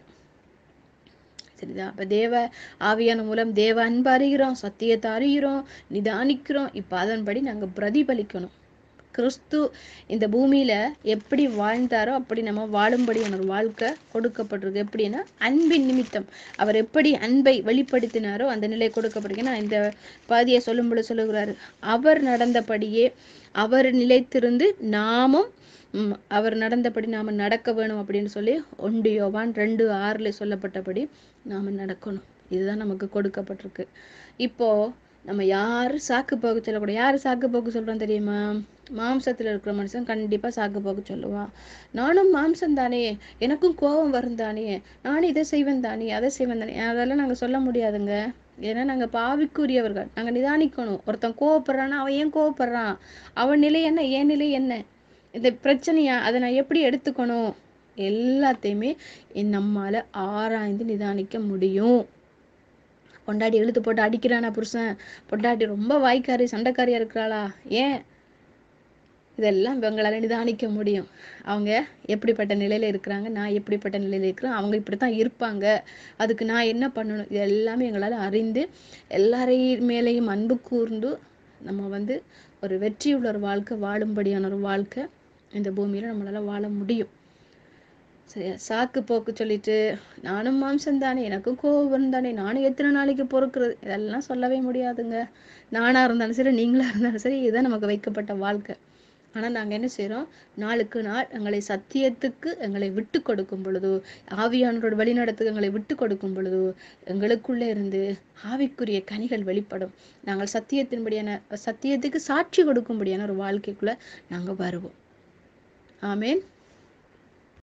சரிதா அப்ப தேவ ஆவியான மூலம் தேவ அன்பு அறிகிறோம் சத்தியத்தை அறிகிறோம் நிதானிக்கிறோம் இப்ப அதன்படி நாங்க பிரதிபலிக்கணும் கிறிஸ்து இந்த பூமியில எப்படி வாழ்ந்தாரோ அப்படி நம்ம வாழும்படியான ஒரு வாழ்க்கை கொடுக்கப்பட்டிருக்கு எப்படின்னா அன்பின் நிமித்தம் அவர் எப்படி அன்பை வெளிப்படுத்தினாரோ அந்த நிலை கொடுக்கப்பட்டிருக்கு நான் இந்த பாதியை சொல்லும்போது சொல்லுகிறாரு அவர் நடந்தபடியே அவர் நிலைத்திருந்து நாமும் ம், அவர் நடந்தபடி நாம நடக்க வேணும் அப்படின்னு சொல்லி ஒன்று யோவான் ரெண்டு ஆறுல சொல்லப்பட்டபடி நாம நடக்கணும் இதுதான் நமக்கு கொடுக்கப்பட்டிருக்கு இப்போ நம்ம யாரு சாக்கு போக்கு சொல்லக்கூடாது யாரு சாக்கு போக்கு சொல்றோம் தெரியுமா மாம்சத்துல இருக்கிற மனுஷன் கண்டிப்பா சாக்கு போக்கு சொல்லுவான் நானும் மாம்சம் தானே எனக்கும் கோபம் வரும் தானே நானும் இதை செய்வேன் தானே அதை செய்வேன் தானே அதெல்லாம் நாங்க சொல்ல முடியாதுங்க ஏன்னா நாங்க பாவிக்குரியவர்கள் நாங்க நிதானிக்கணும் ஒருத்தன் கோவப்படுறான்னா அவன் ஏன் கோவப்படுறான் அவன் நிலை என்ன என் நிலை என்ன இந்த பிரச்சனையா அதை நான் எப்படி எடுத்துக்கணும் எல்லாத்தையுமே என் நம்மால ஆராய்ந்து நிதானிக்க முடியும் பொண்டாட்டி இழுத்து போட்டு அடிக்கிறானா புருஷன் பொண்டாட்டி ரொம்ப வாய்க்காரி சண்டைக்காரியா இருக்கிறாளா ஏன் இதெல்லாம் இவங்களால நிதானிக்க முடியும் அவங்க எப்படிப்பட்ட நிலையில இருக்கிறாங்க நான் எப்படிப்பட்ட நிலையில இருக்கிறேன் அவங்க இப்படித்தான் இருப்பாங்க அதுக்கு நான் என்ன பண்ணணும் இது எல்லாமே எங்களால அறிந்து எல்லாரையும் மேலேயும் அன்பு கூர்ந்து நம்ம வந்து ஒரு வெற்றியுள்ள ஒரு வாழ்க்கை வாழும்படியான ஒரு வாழ்க்கை இந்த பூமியில நம்மளால வாழ முடியும் சரியா சாக்கு போக்கு சொல்லிட்டு நானும் மாம்சம் தானே எனக்கும் கோபம் தானே நானும் எத்தனை நாளைக்கு பொறுக்கிறது இதெல்லாம் சொல்லவே முடியாதுங்க நானா இருந்தாலும் சரி நீங்களா இருந்தாலும் சரி இதுதான் நமக்கு வைக்கப்பட்ட வாழ்க்கை ஆனா நாங்க என்ன செய்றோம் நாளுக்கு நாள் எங்களை சத்தியத்துக்கு எங்களை விட்டு கொடுக்கும் பொழுது ஆவியானவரோட வழிநடத்துக்கு எங்களை விட்டு கொடுக்கும் பொழுது எங்களுக்குள்ளே இருந்து ஆவிக்குரிய கனிகள் வெளிப்படும் நாங்கள் சத்தியத்தின்படியான சத்தியத்துக்கு சாட்சி கொடுக்கும்படியான ஒரு வாழ்க்கைக்குள்ள நாங்க வருவோம் ஆமென்